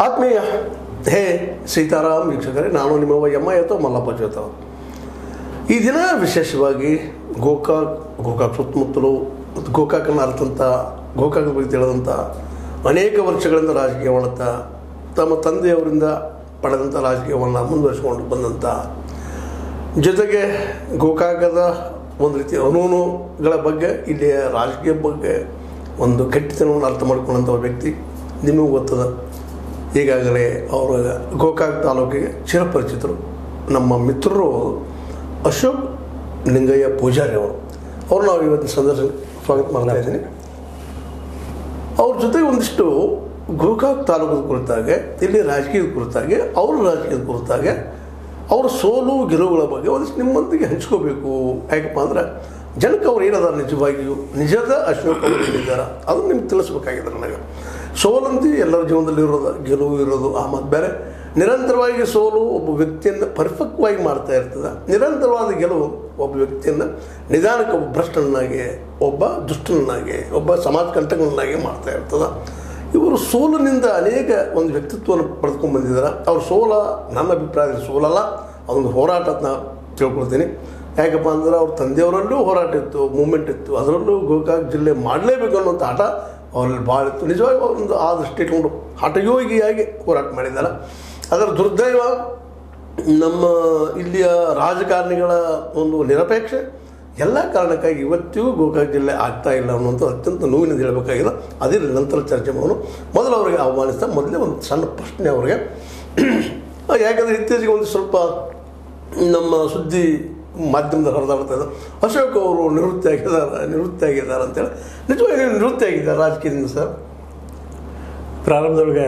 ಆತ್ಮೀಯ ಹೇ ಸೀತಾರಾಮ್ ವೀಕ್ಷಕರೇ ನಾನು ನಿಮ್ಮ ಎಮ್ಮ ಅಥವಾ ಮಲ್ಲಪ್ಪ ಜೋತವ ಈ ದಿನ ವಿಶೇಷವಾಗಿ ಗೋಕಾಕ್ ಗೋಕಾಕ್ ಸುತ್ತಮುತ್ತಲು ಮತ್ತು ಗೋಕಾಕನ್ನು ಅರ್ಥಂಥ ಗೋಕಾಕ್ ಬಗ್ಗೆ ತಿಳಿದಂಥ ಅನೇಕ ವರ್ಷಗಳಿಂದ ರಾಜಕೀಯ ಮಾಡುತ್ತಾ ತಮ್ಮ ತಂದೆಯವರಿಂದ ಪಡೆದಂಥ ರಾಜಕೀಯವನ್ನು ಮುಂದುವರಿಸಿಕೊಂಡು ಬಂದಂಥ ಜೊತೆಗೆ ಗೋಕಾಕದ ಒಂದು ರೀತಿಯ ಕಾನೂನುಗಳ ಬಗ್ಗೆ ಇಲ್ಲಿಯ ರಾಜಕೀಯ ಬಗ್ಗೆ ಒಂದು ಕೆಟ್ಟತನವನ್ನು ಅರ್ಥ ಮಾಡ್ಕೊಂಡಂಥ ವ್ಯಕ್ತಿ ನಿಮಗೂ ಗೊತ್ತದ ಈಗಾಗಲೇ ಅವರು ಗೋಕಾಕ್ ತಾಲೂಕಿಗೆ ಚಿರಪರಿಚಿತರು ನಮ್ಮ ಮಿತ್ರರು ಅಶೋಕ್ ಲಿಂಗಯ್ಯ ಪೂಜಾರಿ ಅವರು ಅವ್ರು ನಾವು ಇವತ್ತಿನ ಸಂದರ್ಶನ ಸ್ವಾಗತ ಮಾಡ್ತಾ ಇದ್ದೀನಿ ಅವ್ರ ಜೊತೆಗೆ ಒಂದಿಷ್ಟು ಗೋಕಾಕ್ ತಾಲೂಕದ ಕುರಿತಾಗೆ ಇಲ್ಲಿ ರಾಜಕೀಯದ ಕುರಿತಾಗೆ ಅವ್ರ ರಾಜಕೀಯದ ಕುರಿತಾಗೆ ಅವ್ರ ಸೋಲು ಗೆಲುವುಗಳ ಬಗ್ಗೆ ಒಂದಿಷ್ಟು ನಿಮ್ಮೊಂದಿಗೆ ಹಂಚ್ಕೋಬೇಕು ಯಾಕಪ್ಪ ಅಂದ್ರೆ ಜನಕ್ಕೆ ಅವ್ರು ಏನದಾರ ನಿಜವಾಗಿಯೂ ನಿಜದ ಅಶೋಕ್ ಅವರು ಹೇಳಿದ್ದಾರೆ ಅದನ್ನು ನಿಮ್ಗೆ ತಿಳಿಸ್ಬೇಕಾಗಿದೆ ನನಗೆ ಸೋಲಂತಿ ಎಲ್ಲರ ಜೀವನದಲ್ಲಿ ಇರೋದು ಗೆಲುವು ಇರೋದು ಆ ಮತ್ತು ಬೇರೆ ನಿರಂತರವಾಗಿ ಸೋಲು ಒಬ್ಬ ವ್ಯಕ್ತಿಯನ್ನು ಪರಿಪಕ್ವವಾಗಿ ಮಾಡ್ತಾ ಇರ್ತದೆ ನಿರಂತರವಾದ ಗೆಲುವು ಒಬ್ಬ ವ್ಯಕ್ತಿಯನ್ನು ನಿಧಾನಕ್ಕೆ ಒಬ್ಬ ಭ್ರಷ್ಟನನ್ನಾಗಿ ಒಬ್ಬ ದುಷ್ಟನನ್ನಾಗಿ ಒಬ್ಬ ಸಮಾಜ ಕಂಟಕನನ್ನಾಗಿ ಮಾಡ್ತಾ ಇರ್ತದೆ ಇವರು ಸೋಲಿನಿಂದ ಅನೇಕ ಒಂದು ವ್ಯಕ್ತಿತ್ವವನ್ನು ಪಡೆದುಕೊಂಡು ಬಂದಿದ್ದಾರೆ ಅವ್ರ ಸೋಲ ನನ್ನ ಅಭಿಪ್ರಾಯದಲ್ಲಿ ಸೋಲಲ್ಲ ಅದೊಂದು ಹೋರಾಟ ಅಂತ ನಾನು ತಿಳ್ಕೊಳ್ತೀನಿ ಯಾಕಪ್ಪ ಅಂದ್ರೆ ಅವ್ರ ತಂದೆಯವರಲ್ಲೂ ಹೋರಾಟ ಇತ್ತು ಮೂಮೆಂಟ್ ಇತ್ತು ಅದರಲ್ಲೂ ಗೋಕಾಕ್ ಜಿಲ್ಲೆ ಮಾಡಲೇಬೇಕು ಅನ್ನೋಂಥ ಆಟ ಅವರಲ್ಲಿ ಭಾಳ ಇತ್ತು ನಿಜವಾಗಿ ಒಂದು ಆ ದೃಷ್ಟಿ ಇಟ್ಕೊಂಡು ಹಠಯೋಗಿಯಾಗಿ ಹೋರಾಟ ಮಾಡಿದ್ದಾರೆ ಅದರ ದುರ್ದೈವ ನಮ್ಮ ಇಲ್ಲಿಯ ರಾಜಕಾರಣಿಗಳ ಒಂದು ನಿರಪೇಕ್ಷೆ ಎಲ್ಲ ಕಾರಣಕ್ಕಾಗಿ ಇವತ್ತಿಗೂ ಗೋಕಾಕ್ ಜಿಲ್ಲೆ ಆಗ್ತಾ ಇಲ್ಲ ಅನ್ನುವಂಥ ಅತ್ಯಂತ ನೋವಿನಿಂದ ಹೇಳಬೇಕಾಗಿದೆ ಅದೇ ನಂತರ ಚರ್ಚೆ ಮಾಡೋನು ಮೊದಲು ಅವರಿಗೆ ಆಹ್ವಾನಿಸ್ತಾ ಮೊದಲೇ ಒಂದು ಸಣ್ಣ ಪ್ರಶ್ನೆ ಅವರಿಗೆ ಯಾಕಂದರೆ ಇತ್ತೀಚೆಗೆ ಒಂದು ಸ್ವಲ್ಪ ನಮ್ಮ ಸುದ್ದಿ ಮಾಧ್ಯಮದಲ್ಲಿ ಹರಿದಾಡ್ತಾ ಇದ್ದಾರೆ ಅಶೋಕ್ ಅವರು ನಿವೃತ್ತಿ ಆಗಿದ್ದಾರೆ ನಿವೃತ್ತಿ ಆಗಿದ್ದಾರೆ ಅಂತೇಳಿ ನಿಜವಾಗಿ ನಿವೃತ್ತಿ ಆಗಿದ್ದಾರೆ ರಾಜಕೀಯದಿಂದ ಸರ್ ಪ್ರಾರಂಭದೊಳಗೆ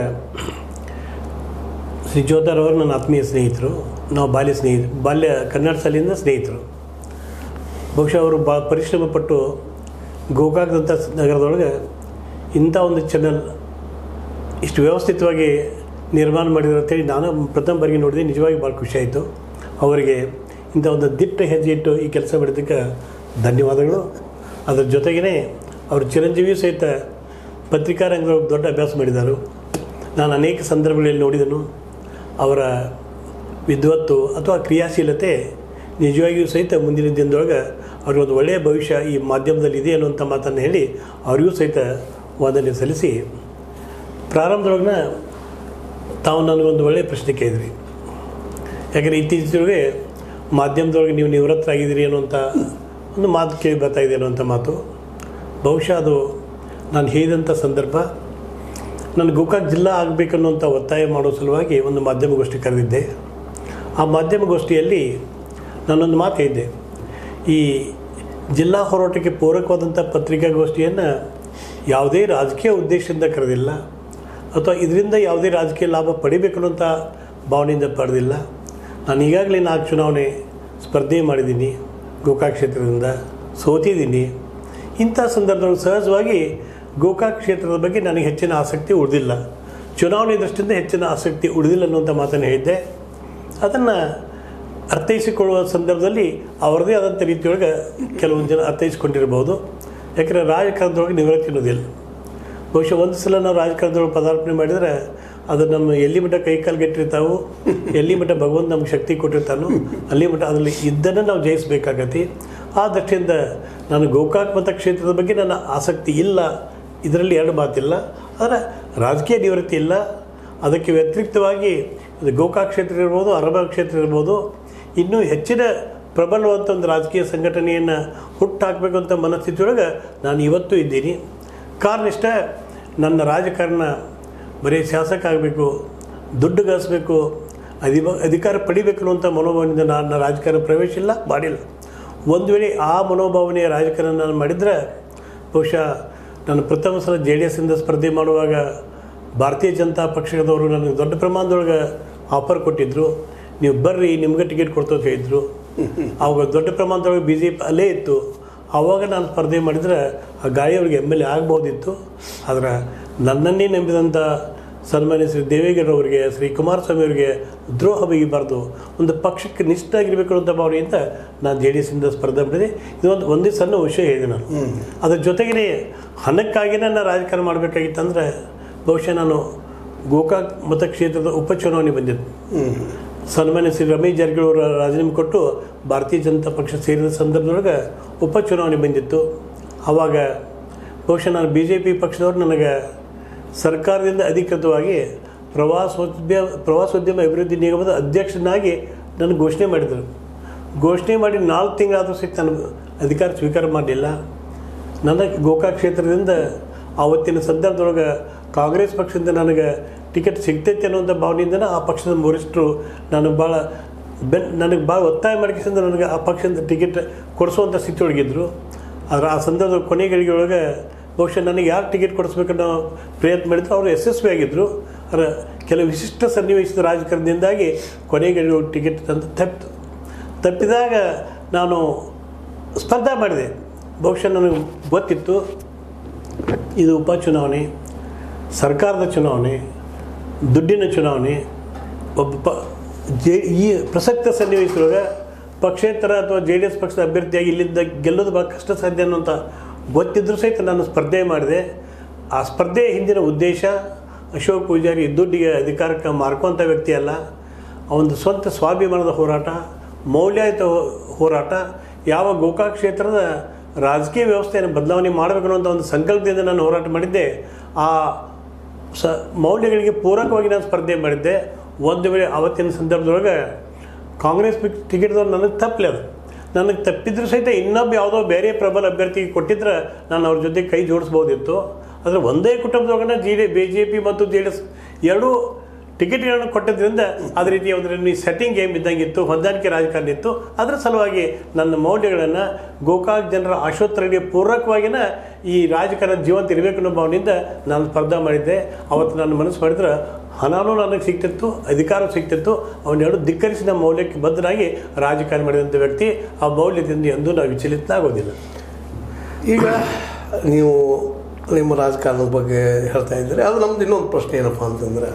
ಶ್ರೀ ಜೋತಾರ್ ಅವರು ನನ್ನ ಆತ್ಮೀಯ ಸ್ನೇಹಿತರು ನಾವು ಬಾಲ್ಯ ಸ್ನೇಹಿತರು ಬಾಲ್ಯ ಕನ್ನಡ ಶಾಲೆಯಿಂದ ಸ್ನೇಹಿತರು ಬಹುಶಃ ಅವರು ಬಾ ಪರಿಶ್ರಮ ಪಟ್ಟು ಗೋಕಾಕ್ದಂಥ ನಗರದೊಳಗೆ ಇಂಥ ಒಂದು ಚಾನಲ್ ಇಷ್ಟು ವ್ಯವಸ್ಥಿತವಾಗಿ ನಿರ್ಮಾಣ ಮಾಡಿದ್ರು ಅಂತೇಳಿ ನಾನು ಪ್ರಥಮ ಬಾರಿಗೆ ನೋಡಿದೆ ನಿಜವಾಗಿ ಭಾಳ ಖುಷಿಯಾಯಿತು ಅವರಿಗೆ ಇಂಥ ಒಂದು ದಿಟ್ಟ ಹೆಜ್ಜೆ ಇಟ್ಟು ಈ ಕೆಲಸ ಮಾಡಿದ್ದಕ್ಕೆ ಧನ್ಯವಾದಗಳು ಅದರ ಜೊತೆಗೇ ಅವರು ಚಿರಂಜೀವಿಯೂ ಸಹಿತ ಪತ್ರಿಕಾ ರಂಗದೊಳಗೆ ದೊಡ್ಡ ಅಭ್ಯಾಸ ಮಾಡಿದರು ನಾನು ಅನೇಕ ಸಂದರ್ಭಗಳಲ್ಲಿ ನೋಡಿದನು ಅವರ ವಿದ್ವತ್ತು ಅಥವಾ ಕ್ರಿಯಾಶೀಲತೆ ನಿಜವಾಗಿಯೂ ಸಹಿತ ಮುಂದಿನ ದಿನದೊಳಗೆ ಅವ್ರಿಗೆ ಒಂದು ಒಳ್ಳೆಯ ಭವಿಷ್ಯ ಈ ಮಾಧ್ಯಮದಲ್ಲಿ ಇದೆ ಅನ್ನುವಂಥ ಮಾತನ್ನು ಹೇಳಿ ಅವರಿಗೂ ಸಹಿತ ವಂದನೆ ಸಲ್ಲಿಸಿ ಪ್ರಾರಂಭದೊಳಗಿನ ತಾವು ನನಗೊಂದು ಒಳ್ಳೆಯ ಪ್ರಶ್ನೆ ಕೇಳಿದ್ರಿ ಯಾಕಂದರೆ ಇತ್ತೀಚೆಗೆ ಮಾಧ್ಯಮದೊಳಗೆ ನೀವು ನಿವೃತ್ತರಾಗಿದ್ದೀರಿ ಅನ್ನುವಂಥ ಒಂದು ಮಾತು ಕೇಳಿ ಬರ್ತಾ ಇದೆ ಅನ್ನುವಂಥ ಮಾತು ಬಹುಶಃ ಅದು ನಾನು ಹೇಳಿದಂಥ ಸಂದರ್ಭ ನಾನು ಗೋಕಾಕ್ ಜಿಲ್ಲಾ ಆಗಬೇಕನ್ನುವಂಥ ಒತ್ತಾಯ ಮಾಡೋ ಸಲುವಾಗಿ ಒಂದು ಮಾಧ್ಯಮಗೋಷ್ಠಿ ಕರೆದಿದ್ದೆ ಆ ಮಾಧ್ಯಮಗೋಷ್ಠಿಯಲ್ಲಿ ನಾನೊಂದು ಮಾತು ಹೇಳಿದ್ದೆ ಈ ಜಿಲ್ಲಾ ಹೋರಾಟಕ್ಕೆ ಪೂರಕವಾದಂಥ ಪತ್ರಿಕಾಗೋಷ್ಠಿಯನ್ನು ಯಾವುದೇ ರಾಜಕೀಯ ಉದ್ದೇಶದಿಂದ ಕರೆದಿಲ್ಲ ಅಥವಾ ಇದರಿಂದ ಯಾವುದೇ ರಾಜಕೀಯ ಲಾಭ ಪಡಿಬೇಕು ಅನ್ನೋಂಥ ಭಾವನೆಯಿಂದ ಪಡೆದಿಲ್ಲ ನಾನು ಈಗಾಗಲೇ ನಾಲ್ಕು ಚುನಾವಣೆ ಸ್ಪರ್ಧೆ ಮಾಡಿದ್ದೀನಿ ಗೋಕಾಕ್ ಕ್ಷೇತ್ರದಿಂದ ಸೋತಿದ್ದೀನಿ ಇಂಥ ಸಂದರ್ಭದಲ್ಲಿ ಸಹಜವಾಗಿ ಗೋಕಾಕ್ ಕ್ಷೇತ್ರದ ಬಗ್ಗೆ ನನಗೆ ಹೆಚ್ಚಿನ ಆಸಕ್ತಿ ಉಳಿದಿಲ್ಲ ಚುನಾವಣೆ ದೃಷ್ಟಿಯಿಂದ ಹೆಚ್ಚಿನ ಆಸಕ್ತಿ ಉಳಿದಿಲ್ಲ ಅನ್ನುವಂಥ ಮಾತನ್ನು ಹೇಳಿದ್ದೆ ಅದನ್ನು ಅರ್ಥೈಸಿಕೊಳ್ಳುವ ಸಂದರ್ಭದಲ್ಲಿ ಅವರದೇ ಆದಂಥ ರೀತಿಯೊಳಗೆ ಕೆಲವೊಂದು ಜನ ಅರ್ಥೈಸಿಕೊಂಡಿರ್ಬೋದು ಯಾಕಂದರೆ ರಾಜಕಾರಣದೊಳಗೆ ನಿವೃತ್ತಿ ಅನ್ನೋದಿಲ್ಲ ಬಹುಶಃ ಒಂದು ಸಲ ನಾವು ರಾಜಕಾರಣದೊಳಗೆ ಪದಾರ್ಪಣೆ ಮಾಡಿದರೆ ಅದು ನಮ್ಮ ಎಲ್ಲಿ ಮಟ್ಟ ಕೈ ಕಾಲು ಗಟ್ಟಿರ್ತಾವು ಎಲ್ಲಿ ಮಟ್ಟ ಭಗವಂತ ನಮ್ಗೆ ಶಕ್ತಿ ಕೊಟ್ಟಿರ್ತಾನೋ ಅಲ್ಲಿ ಮಟ್ಟ ಅದರಲ್ಲಿ ಇದ್ದನ್ನು ನಾವು ಜಯಿಸಬೇಕಾಗತ್ತೆ ಆ ದೃಷ್ಟಿಯಿಂದ ನಾನು ಗೋಕಾಕ್ ಮತ ಕ್ಷೇತ್ರದ ಬಗ್ಗೆ ನನ್ನ ಆಸಕ್ತಿ ಇಲ್ಲ ಇದರಲ್ಲಿ ಎರಡು ಮಾತಿಲ್ಲ ಆದರೆ ರಾಜಕೀಯ ನಿವೃತ್ತಿ ಇಲ್ಲ ಅದಕ್ಕೆ ವ್ಯತಿರಿಕ್ತವಾಗಿ ಇದು ಗೋಕಾಕ್ ಕ್ಷೇತ್ರ ಇರ್ಬೋದು ಅರಬಾಗ್ ಕ್ಷೇತ್ರ ಇರ್ಬೋದು ಇನ್ನೂ ಹೆಚ್ಚಿನ ಪ್ರಬಲವಾದಂಥ ಒಂದು ರಾಜಕೀಯ ಸಂಘಟನೆಯನ್ನು ಹುಟ್ಟಾಕಬೇಕು ಅಂತ ಮನಸ್ಥಿತಿಯೊಳಗೆ ನಾನು ಇವತ್ತೂ ಇದ್ದೀನಿ ಕಾರಣ ಇಷ್ಟ ನನ್ನ ರಾಜಕಾರಣ ಬರೀ ಶಾಸಕ ಆಗಬೇಕು ದುಡ್ಡು ಗಳಿಸ್ಬೇಕು ಅಧಿವ ಅಧಿಕಾರ ಪಡಿಬೇಕು ಅನ್ನುವಂಥ ಮನೋಭಾವನೆಯಿಂದ ನಾನು ರಾಜಕಾರಣ ಪ್ರವೇಶ ಇಲ್ಲ ಮಾಡಿಲ್ಲ ಒಂದು ವೇಳೆ ಆ ಮನೋಭಾವನೆಯ ರಾಜಕಾರಣ ನಾನು ಮಾಡಿದರೆ ಬಹುಶಃ ನಾನು ಪ್ರಥಮ ಸಲ ಜೆ ಡಿ ಎಸ್ಸಿಂದ ಸ್ಪರ್ಧೆ ಮಾಡುವಾಗ ಭಾರತೀಯ ಜನತಾ ಪಕ್ಷದವರು ನನಗೆ ದೊಡ್ಡ ಪ್ರಮಾಣದೊಳಗೆ ಆಫರ್ ಕೊಟ್ಟಿದ್ದರು ನೀವು ಬರ್ರಿ ನಿಮ್ಗೆ ಟಿಕೆಟ್ ಕೊಡ್ತೋ ಅಂತ ಹೇಳಿದರು ಅವಾಗ ದೊಡ್ಡ ಪ್ರಮಾಣದೊಳಗೆ ಬಿ ಜೆ ಪಿ ಅಲ್ಲೇ ಇತ್ತು ಆವಾಗ ನಾನು ಸ್ಪರ್ಧೆ ಮಾಡಿದರೆ ಆ ಗಾಳಿ ಅವ್ರಿಗೆ ಎಮ್ ಎಲ್ ಎ ಆಗ್ಬೋದಿತ್ತು ಆದರೆ ನನ್ನನ್ನೇ ನಂಬಿದಂಥ ಸನ್ಮಾನ್ಯ ಶ್ರೀ ದೇವೇಗೌಡರವರಿಗೆ ಶ್ರೀ ಕುಮಾರಸ್ವಾಮಿ ಅವರಿಗೆ ದ್ರೋಹ ಬೀಗಬಾರ್ದು ಒಂದು ಪಕ್ಷಕ್ಕೆ ನಿಷ್ಠಾಗಿರಬೇಕು ಅನ್ನೋ ಭಾವನೆಯಿಂದ ನಾನು ಜೆ ಡಿ ಎಸ್ಸಿಂದ ಸ್ಪರ್ಧೆ ಮಾಡಿದೆ ಇದೊಂದು ಒಂದೇ ಸಣ್ಣ ವಿಷಯ ಹೇಳಿದೆ ನಾನು ಅದ್ರ ಜೊತೆಗೇ ಹಣಕ್ಕಾಗಿ ನಾನು ರಾಜಕಾರಣ ಮಾಡಬೇಕಾಗಿತ್ತಂದ್ರೆ ಬಹುಶಃ ನಾನು ಗೋಕಾಕ್ ಮತಕ್ಷೇತ್ರದ ಉಪಚುನಾವಣೆ ಬಂದಿತ್ತು ಸನ್ಮಾನ್ಯ ಶ್ರೀ ರಮೇಶ್ ಜಾರಕಿಹೊಳಿ ಅವರ ರಾಜೀನಾಮೆ ಕೊಟ್ಟು ಭಾರತೀಯ ಜನತಾ ಪಕ್ಷ ಸೇರಿದ ಸಂದರ್ಭದೊಳಗೆ ಉಪಚುನಾವಣೆ ಬಂದಿತ್ತು ಆವಾಗ ಬಹುಶಃ ನಾನು ಬಿ ಜೆ ಪಿ ಪಕ್ಷದವ್ರು ನನಗೆ ಸರ್ಕಾರದಿಂದ ಅಧಿಕೃತವಾಗಿ ಪ್ರವಾಸೋದ್ಯ ಪ್ರವಾಸೋದ್ಯಮ ಅಭಿವೃದ್ಧಿ ನಿಗಮದ ಅಧ್ಯಕ್ಷನಾಗಿ ನನಗೆ ಘೋಷಣೆ ಮಾಡಿದರು ಘೋಷಣೆ ಮಾಡಿ ನಾಲ್ಕು ತಿಂಗಳಾದರೂ ಸಹಿತ ನಾನು ಅಧಿಕಾರ ಸ್ವೀಕಾರ ಮಾಡಲಿಲ್ಲ ನನಗೆ ಗೋಕಾಕ್ ಕ್ಷೇತ್ರದಿಂದ ಆವತ್ತಿನ ಸಂದರ್ಭದೊಳಗೆ ಕಾಂಗ್ರೆಸ್ ಪಕ್ಷದಿಂದ ನನಗೆ ಟಿಕೆಟ್ ಸಿಗ್ತೈತೆ ಅನ್ನುವಂಥ ಭಾವನೆಯಿಂದನೇ ಆ ಪಕ್ಷದ ವರಿಷ್ಠರು ನನಗೆ ಭಾಳ ಬೆನ್ ನನಗೆ ಭಾಳ ಒತ್ತಾಯ ಮಾಡಿಕೆಸಿಂದ ನನಗೆ ಆ ಪಕ್ಷದಿಂದ ಟಿಕೆಟ್ ಕೊಡಿಸುವಂಥ ಸ್ಥಿತಿ ಒಳಗಿದ್ರು ಆದರೆ ಆ ಸಂದರ್ಭದ ಕೊನೆಗಳಿಗೆ ಒಳಗೆ ಬಹುಶಃ ನನಗೆ ಯಾರು ಟಿಕೆಟ್ ಕೊಡಿಸ್ಬೇಕನ್ನೋ ಪ್ರಯತ್ನ ಮಾಡಿದ್ರು ಅವರು ಯಶಸ್ವಿ ಆಗಿದ್ದರು ಅದರ ಕೆಲವು ವಿಶಿಷ್ಟ ಸನ್ನಿವೇಶದ ರಾಜಕಾರಣದಿಂದಾಗಿ ಕೊನೆಗಳಿಗೆ ಟಿಕೆಟ್ ತಂದು ತಪ್ಪಿತು ತಪ್ಪಿದಾಗ ನಾನು ಸ್ಪರ್ಧೆ ಮಾಡಿದೆ ಬಹುಶಃ ನನಗೆ ಗೊತ್ತಿತ್ತು ಇದು ಉಪಚುನಾವಣೆ ಸರ್ಕಾರದ ಚುನಾವಣೆ ದುಡ್ಡಿನ ಚುನಾವಣೆ ಒಬ್ಬ ಪ ಜೆ ಈ ಪ್ರಸಕ್ತ ಸನ್ನಿವೇಶದೊಳಗೆ ಪಕ್ಷೇತರ ಅಥವಾ ಜೆ ಡಿ ಎಸ್ ಪಕ್ಷದ ಅಭ್ಯರ್ಥಿಯಾಗಿ ಇಲ್ಲಿಂದ ಗೆಲ್ಲೋದು ಭಾಳ ಕಷ್ಟ ಸಾಧ್ಯ ಅನ್ನೋಂಥ ಗೊತ್ತಿದ್ದರೂ ಸಹಿತ ನಾನು ಸ್ಪರ್ಧೆ ಮಾಡಿದೆ ಆ ಸ್ಪರ್ಧೆಯ ಹಿಂದಿನ ಉದ್ದೇಶ ಅಶೋಕ್ ಪೂಜಾರಿ ದುಡ್ಡಿಗೆ ಅಧಿಕಾರಕ್ಕೆ ಮಾರ್ಕೋಂಥ ವ್ಯಕ್ತಿ ಅಲ್ಲ ಅವನದು ಸ್ವಂತ ಸ್ವಾಭಿಮಾನದ ಹೋರಾಟ ಮೌಲ್ಯಾಯುತ ಹೋ- ಹೋರಾಟ ಯಾವ ಗೋಕಾಕ್ ಕ್ಷೇತ್ರದ ರಾಜಕೀಯ ವ್ಯವಸ್ಥೆಯನ್ನು ಬದಲಾವಣೆ ಮಾಡಬೇಕು ಅನ್ನೋಂಥ ಒಂದು ಸಂಕಲ್ಪದಿಂದ ನಾನು ಹೋರಾಟ ಮಾಡಿದ್ದೆ ಆ ಸ ಮೌಲ್ಯಗಳಿಗೆ ಪೂರಕವಾಗಿ ನಾನು ಸ್ಪರ್ಧೆ ಮಾಡಿದ್ದೆ ಒಂದು ವೇಳೆ ಆವತ್ತಿನ ಸಂದರ್ಭದೊಳಗೆ ಕಾಂಗ್ರೆಸ್ ಟಿಕೆಟ್ದವ್ರು ನನಗೆ ತಪ್ಪಲೆ ಅದು ನನಗೆ ತಪ್ಪಿದ್ರು ಸಹಿತ ಇನ್ನೊಬ್ಬ ಯಾವುದೋ ಬೇರೆ ಪ್ರಬಲ ಅಭ್ಯರ್ಥಿಗೆ ಕೊಟ್ಟಿದ್ರೆ ನಾನು ಅವ್ರ ಜೊತೆ ಕೈ ಜೋಡಿಸ್ಬೋದಿತ್ತು ಆದರೆ ಒಂದೇ ಕುಟುಂಬದೊಳಗನ G D B J P ಮತ್ತು ಜೆ ಡಿ ಎಸ್ ಎರಡೂ ಟಿಕೆಟ್ಗಳನ್ನು ಕೊಟ್ಟಿದ್ದರಿಂದ ಅದೇ ರೀತಿ ಒಂದು ಸೆಟ್ಟಿಂಗ್ ಗೇಮ್ ಇದ್ದಂಗಿತ್ತು ಹೊಂದಾಣಿಕೆ ರಾಜಕಾರಣ ಇತ್ತು ಅದರ ಸಲುವಾಗಿ ನನ್ನ ಮೌಲ್ಯಗಳನ್ನು ಗೋಕಾಕ್ ಜನರ ಆಶೋತ್ತರಗಳಿಗೆ ಪೂರಕವಾಗಿನ ಈ ರಾಜಕಾರಣ ಜೀವಂತ ಇರಬೇಕು ಅನ್ನೋ ಭಾವನೆಯಿಂದ ನಾನು ಸ್ಪರ್ಧೆ ಮಾಡಿದ್ದೆ ಅವತ್ತು ನಾನು ಮನಸ್ಸು ಮಾಡಿದ್ರೆ ಹಣನೂ ನನಗೆ ಸಿಗ್ತಿತ್ತು ಅಧಿಕಾರ ಸಿಗ್ತಿತ್ತು ಅವನ್ನೆರಡು ಧಿಕ್ಕರಿಸಿ ನಮ್ಮ ಮೌಲ್ಯಕ್ಕೆ ಬದ್ಧನಾಗಿ ರಾಜಕಾರಣ ಮಾಡಿದಂಥ ವ್ಯಕ್ತಿ ಆ ಮೌಲ್ಯದಿಂದ ಎಂದೂ ನಾವು ವಿಚಲಿತನಾಗೋದಿಲ್ಲ ಈಗ ನೀವು ನಿಮ್ಮ ರಾಜಕಾರಣದ ಬಗ್ಗೆ ಹೇಳ್ತಾ ಇದ್ದೀರಿ ಅದು ನಮ್ದು ಇನ್ನೊಂದು ಪ್ರಶ್ನೆ ಏನಪ್ಪ ಅಂತಂದರೆ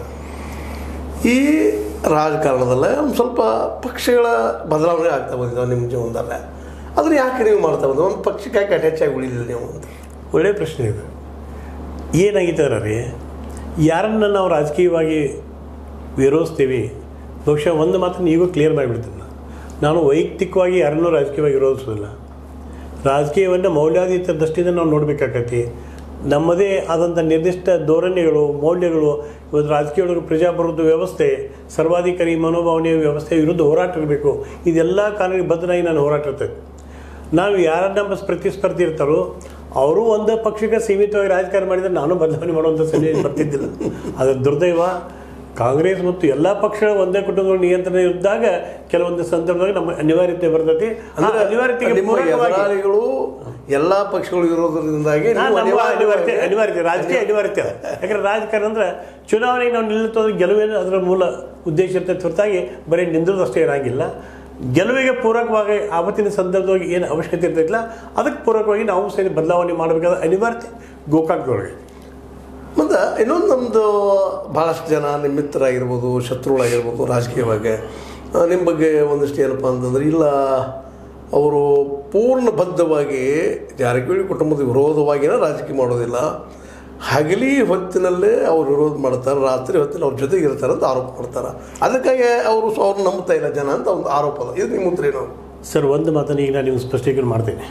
ಈ ರಾಜಕಾರಣದಲ್ಲೇ ಒಂದು ಸ್ವಲ್ಪ ಪಕ್ಷಗಳ ಬದಲಾವಣೆ ಆಗ್ತಾ ಬಂದಿದ್ದಾವೆ ನಿಮ್ಮ ಜೀವನದಲ್ಲೇ ಅದನ್ನು ಯಾಕೆ ನೀವು ಮಾಡ್ತಾ ಬಂದ್ರೆ ಒಂದು ಪಕ್ಷಕ್ಕೆ ಯಾಕೆ ಅಟ್ಯಾಚ್ ಆಗಿ ಉಳಿದಿಲ್ಲ ನೀವು ಅಂತ ಒಳ್ಳೆಯ ಪ್ರಶ್ನೆ ಇದು ಏನಾಗಿದ್ದಾರೆ ರೀ ಯಾರನ್ನು ನಾವು ರಾಜಕೀಯವಾಗಿ ವಿರೋಧಿಸ್ತೀವಿ ಬಹುಶಃ ಒಂದು ಮಾತನ್ನು ಈಗೂ ಕ್ಲಿಯರ್ ಮಾಡಿಬಿಡ್ತೀನಿ ನಾನು. ನಾನು ವೈಯಕ್ತಿಕವಾಗಿ ಯಾರನ್ನೂ ರಾಜಕೀಯವಾಗಿ ವಿರೋಧಿಸೋದಿಲ್ಲ ರಾಜಕೀಯವನ್ನು ಮೌಲ್ಯಾಧೀತ ದೃಷ್ಟಿಯಿಂದ ನಾವು ನೋಡಬೇಕಾಗತ್ತೆ ನಮ್ಮದೇ ಆದಂಥ ನಿರ್ದಿಷ್ಟ ಧೋರಣೆಗಳು ಮೌಲ್ಯಗಳು ಇವತ್ತು ರಾಜಕೀಯದೊಳಗೆ ಪ್ರಜಾಪ್ರಭುತ್ವ ವ್ಯವಸ್ಥೆ ಸರ್ವಾಧಿಕಾರಿ ಮನೋಭಾವನೆಯ ವ್ಯವಸ್ಥೆ ವಿರುದ್ಧ ಹೋರಾಟ ಇರಬೇಕು ಇದೆಲ್ಲ ಕಾನೂನಿಗೆ ಬದ್ಧನಾಗಿ ನಾನು ಹೋರಾಟ ಇರ್ತೇನೆ ನಾವು ಯಾರನ್ನ ಪ್ರತಿಸ್ಪರ್ಧಿ ಇರ್ತಾರೋ ಅವರು ಒಂದು ಪಕ್ಷಕ್ಕೆ ಸೀಮಿತವಾಗಿ ರಾಜಕಾರಣ ಮಾಡಿದರೆ ನಾನು ಬದಲಾವಣೆ ಮಾಡುವಂಥ ಸನ್ನಿವೇಶ ಬರ್ತಿದ್ದಿಲ್ಲ ಅದರ ದುರ್ದೈವ ಕಾಂಗ್ರೆಸ್ ಮತ್ತು ಎಲ್ಲ ಪಕ್ಷಗಳ ಒಂದೇ ಕುಟುಂಬಗಳ ನಿಯಂತ್ರಣ ಇದ್ದಾಗ ಕೆಲವೊಂದು ಸಂದರ್ಭದಾಗ ನಮ್ಮ ಅನಿವಾರ್ಯತೆ ಬರ್ತೈತಿ ಆ ಅನಿವಾರ್ಯತೆಗೆ ನಿಮ್ಮ ಪೂರಕವಾಗಿ ಎದುರಾಳಿಗಳು ಎಲ್ಲ ಪಕ್ಷಗಳು ಇರೋದ್ರಿಂದಾಗಿ ನಾ- ನೀವು ನಮ್ಮ ಅನಿವಾರ್ಯತೆ ಅನಿವಾರ್ಯವಾಗಿ- ಅನಿವಾರ್ಯತೆ ರಾಜಕೀಯ ಅನಿವಾರ್ಯತೆ ಅದ ಯಾಕಂದ್ರೆ ರಾಜಕಾರಣ ಅಂದ್ರೆ ಚುನಾವಣೆಗೆ ನಾವು ನಿಲ್ಲುತ್ತೋದು ಗೆಲುವೇನು ಅದರ ಮೂಲ ಉದ್ದೇಶ ಇರ್ತೈತೆ ಹೊರತಾಗಿ ಬರೀ ನಿಂದ್ರದಷ್ಟೇ ಇರಂಗಿಲ್ಲ ಗೆಲುವಿಗೆ ಪೂರಕವಾಗಿ ಆವತ್ತಿನ ಸಂದರ್ಭವಾಗಿ ಏನು ಅವಶ್ಯಕತೆ ಇರ್ತೈತಿಲ್ಲ ಅದಕ್ಕೆ ಪೂರಕವಾಗಿ ನಾವು ಸರಿ ಬದಲಾವಣೆ ಮಾಡಬೇಕಾದ ಅನಿವಾರ್ಯತೆ ಗೋಕಾಕ್ದೊಳಗೆ ಮತ್ತು ಇನ್ನೊಂದು ನಮ್ಮದು ಭಾಳಷ್ಟು ಜನ ನಿಮ್ಮ ಮಿತ್ರರಾಗಿರ್ಬೋದು ಶತ್ರುಗಳಾಗಿರ್ಬೋದು ರಾಜಕೀಯವಾಗಿ ಆ, ನಿಮ್ಮ ಬಗ್ಗೆ ಒಂದಿಷ್ಟು ಏನಪ್ಪ ಅಂತಂದ್ರೆ ಇಲ್ಲ ಅವರು ಪೂರ್ಣ ಬದ್ಧವಾಗಿ ಜಾರಕಿಹೊಳಿ ಕುಟುಂಬದ ವಿರೋಧವಾಗಿನ ರಾಜಕೀಯ ಮಾಡೋದಿಲ್ಲ ಹಗಲಿ ಹೊತ್ತಿನಲ್ಲೇ ಅವ್ರು ವಿರೋಧ ಮಾಡ್ತಾರೆ ರಾತ್ರಿ ಹೊತ್ತಿನ ಅವ್ರ ಜೊತೆಗೆ ಇರ್ತಾರೆ ಅಂತ ಆರೋಪ ಮಾಡ್ತಾರೆ ಅದಕ್ಕಾಗಿ ಅವರು ಸೊ ಅವ್ರು ನಂಬ್ತಾ ಇಲ್ಲ ಜನ ಅಂತ ಒಂದು ಆರೋಪ ಅದ ಇದು ನಿಮ್ಮ ಉತ್ತರ ಏನು ಸರ್ ಒಂದು ಮಾತನ್ನು ಈಗ ನಾನು ನಿಮ್ಗೆ ಸ್ಪಷ್ಟೀಕರಣ ಮಾಡ್ತೇನೆ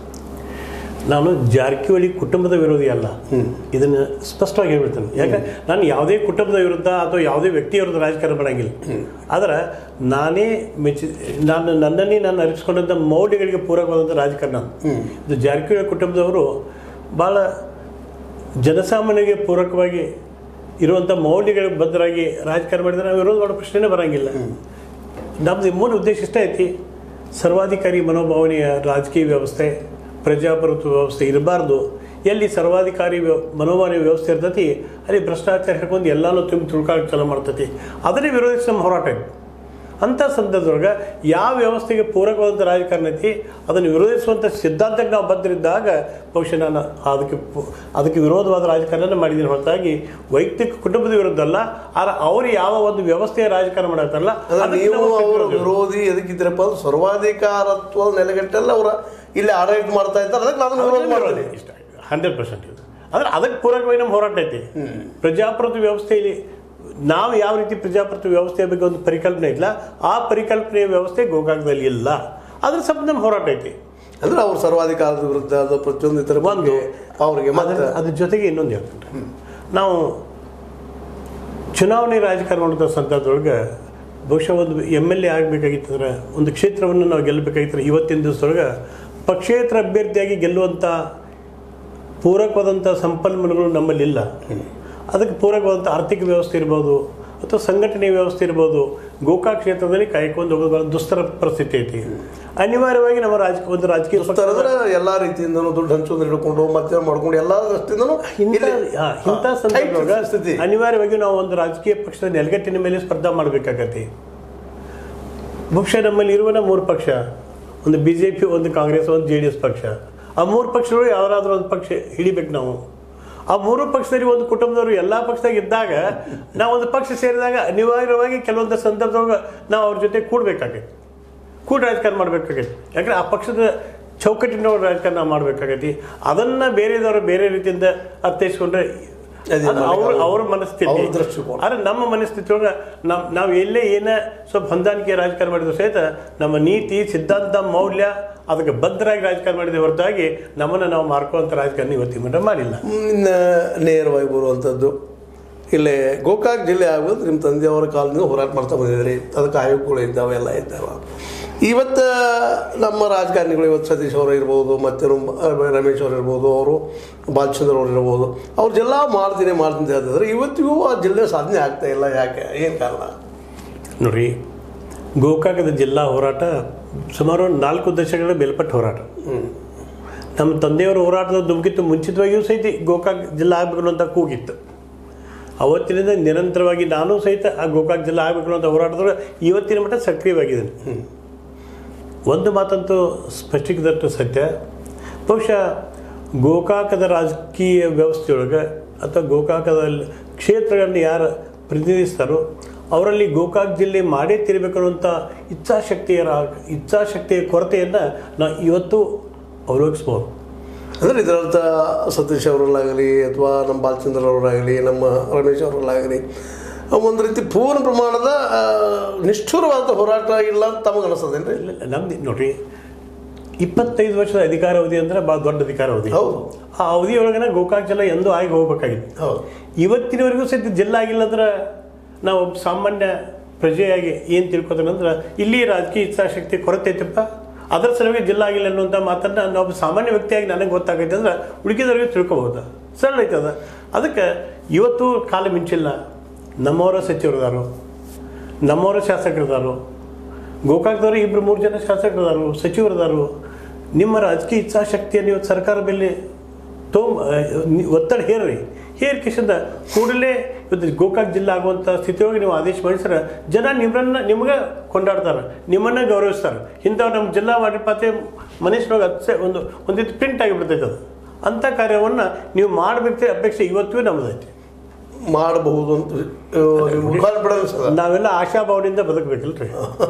ನಾನು ಜಾರಕಿಹೊಳಿ ಕುಟುಂಬದ ವಿರೋಧಿ ಅಲ್ಲ ಇದನ್ನು ಸ್ಪಷ್ಟವಾಗಿ ಹೇಳ್ಬಿಡ್ತೇನೆ ಯಾಕೆ ನಾನು ಯಾವುದೇ ಕುಟುಂಬದ ವಿರುದ್ಧ ಅಥವಾ ಯಾವುದೇ ವ್ಯಕ್ತಿಯ ವಿರುದ್ಧ ರಾಜಕಾರಣ ಮಾಡಂಗಿಲ್ಲ ಆದ್ರೆ ನಾನೇ ಮೆಚ್ಚಿ ನಾನು ನನ್ನನ್ನೇ ನಾನು ಅರಿಸ್ಕೊಂಡಂಥ ಮೌಲ್ಯಗಳಿಗೆ ಪೂರಕವಾದಂಥ ರಾಜಕಾರಣ ಇದು ಜಾರಕಿಹೊಳಿ ಕುಟುಂಬದವರು ಭಾಳ ಜನಸಾಮಾನ್ಯರಿಗೆ ಪೂರಕವಾಗಿ ಇರುವಂಥ ಮೌಲ್ಯಗಳಿಗೆ ಬದ್ಧರಾಗಿ ರಾಜಕಾರಣ ಮಾಡಿದರೆ ನಾವು ವಿರೋಧ ಮಾಡೋ ಪ್ರಶ್ನೆನೇ ಬರೋಂಗಿಲ್ಲ ನಮ್ಮದು ಮೂಲ ಉದ್ದೇಶ ಇಷ್ಟ ಐತಿ ಸರ್ವಾಧಿಕಾರಿ ಮನೋಭಾವನೆಯ ರಾಜಕೀಯ ವ್ಯವಸ್ಥೆ ಪ್ರಜಾಪ್ರಭುತ್ವ ವ್ಯವಸ್ಥೆ ಇರಬಾರ್ದು ಎಲ್ಲಿ ಸರ್ವಾಧಿಕಾರಿ ವ್ಯ ಮನೋಭಾವನೆ ವ್ಯವಸ್ಥೆ ಇರ್ತೈತಿ ಅಲ್ಲಿ ಭ್ರಷ್ಟಾಚಾರ ಹಿಡ್ಕೊಂಡು ಎಲ್ಲನೂ ತುಂಬಿ ತುಳ್ಕಾಳಕ್ಕೆ ಚಾಲೂ ಮಾಡ್ತೈತಿ ಅದನ್ನೇ ವಿರೋಧಿಸಿ ನಮ್ಮ ಹೋರಾಟ ಐತಿ ಅಂಥ ಸಂದರ್ಭದೊಳಗೆ ಯಾವ ವ್ಯವಸ್ಥೆಗೆ ಪೂರಕವಾದಂಥ ರಾಜಕಾರಣ ಐತಿ ಅದನ್ನು ವಿರೋಧಿಸುವಂಥ ಸಿದ್ಧಾಂತಕ್ಕೆ ನಾವು ಬದ್ಧರಿದ್ದಾಗ ಬಹುಶಃ ನಾನು ಅದಕ್ಕೆ ಪು- ಅದಕ್ಕೆ ವಿರೋಧವಾದ ರಾಜಕಾರಣ ಮಾಡಿದ್ದೀನಿ ಹೊರತಾಗಿ ವೈಯಕ್ತಿಕ ಕುಟುಂಬದ ವಿರುದ್ಧ ಅಲ್ಲ ಆದ್ರೆ ಅವರು ಯಾವ ಒಂದು ವ್ಯವಸ್ಥೆಯ ರಾಜಕಾರಣ ಮಾಡತ್ತಾರಲ್ಲ ಅಂದ್ರೆ ಅದಕ್ಕೆ ನೀವು ನಾವು ಅವರ ವಿರೋಧ. ವಿರೋಧಿ ಎದಕ್ಕಿದ್ರಪ್ಪ ಅಂದ್ರೆ ಸರ್ವಾಧಿಕಾರತ್ವ ನೆಲೆಗಟ್ಟೆಲ್ಲ ಅವರ ಇಲ್ಲಿ ಆಡಳಿತ ಮಾಡ್ತಾ ಇದ್ದಾರೆ ಅದಕ್ಕೆ ನಾನು ವಿರೋಧ ಮಾಡ್ತೀನಿ ಇಷ್ಟ ಹಂಡ್ರೆಡ್ ಪರ್ಸೆಂಟ್ ಇದು ಅಂದ್ರೆ ಅದಕ್ಕೆ ಪೂರಕವಾಗಿ ನಮ್ಮ ಹೋರಾಟ ಐತಿ ಪ್ರಜಾಪ್ರಭುತ್ವ ವ್ಯವಸ್ಥೆಯಲ್ಲಿ ನಾವು ಯಾವ ರೀತಿ ಪ್ರಜಾಪ್ರಭುತ್ವ ವ್ಯವಸ್ಥೆಯ ಬಗ್ಗೆ ಒಂದು ಪರಿಕಲ್ಪನೆ ಇಲ್ಲ ಆ ಪರಿಕಲ್ಪನೆಯ ವ್ಯವಸ್ಥೆ ಗೋಕಾಕದಲ್ಲಿ ಇಲ್ಲ ಅದ್ರ ಸ್ವಲ್ಪ ನಮ್ಮ ಹೋರಾಟ ಐತಿ ಅಂದ್ರೆ ಅವ್ರ ಸರ್ವಾಧಿಕಾರದ ವಿರುದ್ಧ ಅದು ಪ್ರತಿಯೊಂದು ಇತರ ಒಂದು ಅವರಿಗೆ ಮತ್ತೆ ಅದ್ರ ಅದ್ರ ಜೊತೆಗೆ ಇನ್ನೊಂದು ಹೇಳ್ತೀನಿ ನಾವು ಚುನಾವಣೆ ರಾಜಕಾರಣ ಮಾಡಿದ ಸಂದರ್ಭದೊಳಗೆ ಬಹುಶಃ ಒಂದು ಎಮ್ ಎಲ್ ಎ ಆಗಬೇಕಾಗಿತ್ತಂದ್ರೆ ಒಂದು ಕ್ಷೇತ್ರವನ್ನು ನಾವು ಗೆಲ್ಲಬೇಕಾಗಿತ್ತಂದ್ರೆ ಇವತ್ತಿನ ದಿವಸದೊಳಗೆ ಪಕ್ಷೇತರ ಅಭ್ಯರ್ಥಿಯಾಗಿ ಗೆಲ್ಲುವಂಥ ಪೂರಕವಾದಂಥ ಸಂಪನ್ಮೂಲಗಳು ನಮ್ಮಲ್ಲಿಲ್ಲ ಅದಕ್ಕೆ ಪೂರಕವಾದಂಥ ಆರ್ಥಿಕ ವ್ಯವಸ್ಥೆ ಇರ್ಬೋದು ಅಥವಾ ಸಂಘಟನೆ ವ್ಯವಸ್ಥೆ ಇರ್ಬೋದು ಗೋಕಾಕ್ ಕ್ಷೇತ್ರದಲ್ಲಿ ಕಾಯ್ಕೊಂಡು ಹೋಗೋದು ಬಹಳ ದುಸ್ತರ ಪರಿಸ್ಥಿತಿ ಐತಿ ಅನಿವಾರ್ಯವಾಗಿ ನಮ್ಮ ರಾಜಕೀಯ ಒಂದು ರಾಜಕೀಯ ಪಕ್ಷ ಅಂದ್ರೆ ಎಲ್ಲಾ ರೀತಿಯಿಂದನೂ ದುಡ್ಡು ಹಂಚೋದು ಹಿಡ್ಕೊಂಡು ಮತ್ತೆ ಮಾಡ್ಕೊಂಡು ಎಲ್ಲಾ ದೃಷ್ಟಿಯಿಂದನೂ ಇಂಥ ಇಲ್ಲಿ ಆ, ಇಂಥ tight ಸಂದರ್ಭದೊಳಗ ಸ್ಥಿತಿ ಅನಿವಾರ್ಯವಾಗಿ ನಾವು ಒಂದು ರಾಜಕೀಯ ಪಕ್ಷದ ನೆಲಗಟ್ಟಿನ ಮೇಲೆ ಸ್ಪರ್ಧಾ ಮಾಡಬೇಕಾಗತ್ತೆ ಬಹುಶಃ ನಮ್ಮಲ್ಲಿ ಇರುವನ ಮೂರು ಪಕ್ಷ ಒಂದು ಬಿ ಜೆ ಪಿ ಒಂದು ಕಾಂಗ್ರೆಸ್ ಒಂದು ಜೆ ಡಿ ಎಸ್ ಪಕ್ಷ ಆ ಮೂರು ಪಕ್ಷಗಳು ಯಾವ್ದಾದ್ರು ಒಂದು ಪಕ್ಷ ಹಿಡಿಬೇಕು ನಾವು ಆ ಮೂರು ಪಕ್ಷದಲ್ಲಿ ಒಂದು ಕುಟುಂಬದವರು ಎಲ್ಲ ಪಕ್ಷದಾಗ ಇದ್ದಾಗ ನಾವು ಒಂದು ಪಕ್ಷ ಸೇರಿದಾಗ ಅನಿವಾರ್ಯವಾಗಿ ಕೆಲವೊಂದು ಸಂದರ್ಭದೊಳಗೆ ನಾವು ಅವ್ರ ಜೊತೆ ಕೂಡ್ಬೇಕಾಗೈತಿ ಕೂಡ ರಾಜಕಾರಣ ಮಾಡ್ಬೇಕಾಗೈತಿ ಯಾಕಂದ್ರೆ ಆ ಪಕ್ಷದ ಚೌಕಟ್ಟಿನ ರಾಜಕಾರಣ ನಾವು ಮಾಡ್ಬೇಕಾಗೈತಿ ಅದನ್ನ ಬೇರೆದವರು ಬೇರೆ ರೀತಿಯಿಂದ ಅರ್ಥೈಸ್ಕೊಂಡ್ರೆ ಅದೇ ಅದು ಅವ್ರ ಅವ್ರ ಮನಸ್ಥಿತಿ ಅವ್ರ ದೃಷ್ಟಿಕೋನ. ಆದ್ರೆ ನಮ್ಮ ಮನಸ್ಥಿತಿ ಒಳಗೆ ನಮ್ ನಾವು ಎಲ್ಲೇ ಏನೇ ಸ್ವಲ್ಪ ಹೊಂದಾಣಿಕೆ ರಾಜಕಾರಣ ಮಾಡಿದ್ರು ಸಹಿತ ನಮ್ಮ ನೀತಿ ಸಿದ್ಧಾಂತ ಮೌಲ್ಯ ಅದಕ್ಕೆ ಬದ್ಧರಾಗಿ ರಾಜಕಾರಣ ಮಾಡಿದೆ ಹೊರತಾಗಿ ನಮ್ಮನ್ನು ನಾವು ಮಾರ್ಕೊಳ್ಳುವಂಥ ರಾಜಕಾರಣ ಇವತ್ತಿನ ಮಟ್ಟ ಮಾಡಿಲ್ಲ ಇನ್ನು ನೇರವಾಗಿ ಬರುವಂಥದ್ದು ಇಲ್ಲೇ ಗೋಕಾಕ್ ಜಿಲ್ಲೆ ಆಗೋದು ನಿಮ್ಮ ತಂದೆಯವರ ಕಾಲದಿಂದ ಹೋರಾಟ ಮಾಡ್ತಾ ಬಂದಿದ್ರಿ ಅದಕ್ಕೆ ಆಯೋಗಗಳು ಇದ್ದಾವೆ ಎಲ್ಲ ಇದ್ದಾವೆ ಇವತ್ತು ನಮ್ಮ ರಾಜಕಾರಣಿಗಳು ಇವತ್ತು ಸತೀಶ್ ಅವರು ಇರ್ಬೋದು ಮತ್ತು ರಮೇಶ್ ಅವರು ಇರ್ಬೋದು ಅವರು ಬಾಲಚಂದ್ರ ಅವರು ಇರ್ಬೋದು ಅವ್ರು ಜಿಲ್ಲಾ ಮಾಡ್ತೀನಿ ಮಾಡ್ತೀನಿ ಅಂತ ಹೇಳ್ತಿದ್ರೆ ಇವತ್ತಿಗೂ ಆ ಜಿಲ್ಲೆ ಸಾಧನೆ ಆಗ್ತಾ ಇಲ್ಲ ಯಾಕೆ ಏನು ಕಾರಣ ನೋಡ್ರಿ ಗೋಕಾಕದ ಜಿಲ್ಲಾ ಹೋರಾಟ ಸುಮಾರು ನಾಲ್ಕು ದಶಕಗಳ ಮೇಲ್ಪಟ್ಟ ಹೋರಾಟ ನಮ್ಮ ತಂದೆಯವರ ಹೋರಾಟದ ದುಮ್ಕಿತ್ತು ಮುಂಚಿತವಾಗಿಯೂ ಸಹಿತ ಗೋಕಾಕ್ ಜಿಲ್ಲಾ ಆಗಬೇಕು ಅಂತ ಕೂಗಿತ್ತು ಅವತ್ತಿನಿಂದ ನಿರಂತರವಾಗಿ ನಾನು ಸಹಿತ ಆ ಗೋಕಾಕ್ ಜಿಲ್ಲಾ ಆಗಬೇಕು ಅಂತ ಹೋರಾಟದೊಳಗೆ ಇವತ್ತಿನ ಮಟ್ಟ ಸಕ್ರಿಯವಾಗಿದ್ದೇನೆ ಒಂದು ಮಾತಂತೂ ಸ್ಪಷ್ಟೀಕೃತ ಸತ್ಯ ಬಹುಶಃ ಗೋಕಾಕದ ರಾಜಕೀಯ ವ್ಯವಸ್ಥೆಯೊಳಗೆ ಅಥವಾ ಗೋಕಾಕದ ಕ್ಷೇತ್ರಗಳನ್ನು ಯಾರು ಪ್ರತಿನಿಧಿಸ್ತಾರೋ ಅವರಲ್ಲಿ ಗೋಕಾಕ್ ಜಿಲ್ಲೆ ಮಾಡೇ ತಿರಬೇಕು ಅನ್ನುವಂಥ ಇಚ್ಛಾಶಕ್ತಿಯ ರಾ- ಇಚ್ಛಾಶಕ್ತಿಯ ಕೊರತೆಯನ್ನು ನಾವು ಇವತ್ತು ಅವಲೋಕಿಸ್ಬೋದು ಅಂದರೆ ಇದರರ್ಥ ಸತೀಶ್ ಅವರಲ್ಲಾಗಲಿ ಅಥವಾ ನಮ್ಮ ಬಾಲಚಂದ್ರ ಅವರಾಗಲಿ ನಮ್ಮ ರಮೇಶ್ ಅವರಲ್ಲಾಗಲಿ ಒಂದು ರೀತಿ ಪೂರ್ಣ ಪ್ರಮಾಣದ ಆ, ನಿಷ್ಠುರವಾದ ಹೋರಾಟ ಇಲ್ಲ ಅಂತ ತಮಗೆ ಅನಿಸ್ತದೇನ್ರಿ ಇಲ್ಲ, ಇಲ್ಲ, ನಮ್ದು ನೋಡ್ರಿ ಇಪ್ಪತ್ತೈದು ವರ್ಷದ ಅಧಿಕಾರಾವಧಿ ಅಂದ್ರೆ ಭಾಳ ದೊಡ್ಡ ಅಧಿಕಾರಾವಧಿ ಹೌದು ಆ ಅವಧಿಯೊಳಗನ ಗೋಕಾಕ್ ಜಿಲ್ಲಾ ಎಂದೂ ಆಗಿ ಹೋಗ್ಬೇಕಾಗಿತ್ತು ಹೌದು ಇವತ್ತಿನವರೆಗೂ ಸಹಿತ ಜಿಲ್ಲಾ ಆಗಿಲ್ಲ ಅಂದ್ರೆ ನಾವು ಒಬ್ಬ ಸಾಮಾನ್ಯ ಪ್ರಜೆಯಾಗಿ ಏನು ತಿಳ್ಕೊತಾನೆ ಅಂದ್ರೆ ಇಲ್ಲಿ ರಾಜಕೀಯ ಇಚ್ಛಾಶಕ್ತಿ ಕೊರತೆ ಐತಪ್ಪ ಅದರ ಸಲುವಾಗಿ ಜಿಲ್ಲಾ ಆಗಿಲ್ಲ ಅನ್ನುವಂಥ ಮಾತನ್ನು ನಾವು ಒಬ್ಬ ಸಾಮಾನ್ಯ ವ್ಯಕ್ತಿಯಾಗಿ ನನಗೆ ಗೊತ್ತಾಗೈತೆ ಅಂದ್ರೆ ಉಳಿಕಿದವರಿಗೆ ತಿಳ್ಕೊಬೋದು ಸರಳ ಐತದ ಅದಕ್ಕೆ ಇವತ್ತು ಕಾಲ ಮಿಂಚಿಲ್ಲ ನಮ್ಮವರ ಸಚಿವರಿದಾರು ನಮ್ಮವರ ಶಾಸಕರಿದಾರು ಗೋಕಾಕ್ದವರು ಇಬ್ಬರು ಮೂರು ಜನ ಶಾಸಕರಿದಾರು ಸಚಿವರಿದಾರು ನಿಮ್ಮ ರಾಜಕೀಯ ಇಚ್ಛಾಶಕ್ತಿಯನ್ನು ಇವತ್ತು ಸರ್ಕಾರ ಮೇಲೆ ತೋಮ್ ಒತ್ತಡ ಹೇರ್ರಿ ಹೇರ್ ಕಿಶದ ಕೂಡಲೇ ಇವತ್ತು ಗೋಕಾಕ್ ಜಿಲ್ಲಾ ಆಗುವಂಥ ಸ್ಥಿತಿಯೊಳಗೆ ನೀವು ಆದೇಶ ಮಾಡಿಸ್ರೆ ಜನ ನಿಮ್ಮನ್ನ ನಿಮ್ಗೆ ಕೊಂಡಾಡ್ತಾರೆ ನಿಮ್ಮನ್ನ ಗೌರವಿಸ್ತಾರೆ ಇಂಥವ್ರು ನಮ್ಮ ಜಿಲ್ಲಾ ಮಾಡಿಪಾತೆ ಮನುಷ್ಯರೊಳಗೆ ಅತ್ಸೆ ಒಂದು ಒಂದಿತ್ತು ಪ್ರಿಂಟ್ ಆಗಿಬಿಡ್ತೈತೆ ಅದು ಅಂಥ ಕಾರ್ಯವನ್ನು ನೀವು ಮಾಡಬೇಕು ಅಪೇಕ್ಷೆ ಇವತ್ತಿಗೂ ನಮ್ಮದೈತಿ ಮಾಡಬಹುದು ಅಂತ ಆ, ನಿಮ್ಗೆ ಮುಖಾಲ್ಪಡ ಅನ್ಸದ ನಾವೆಲ್ಲ ಆಶಾಭಾವನೆಯಿಂದ ಬದುಕಬೇಕಲ್ರಿ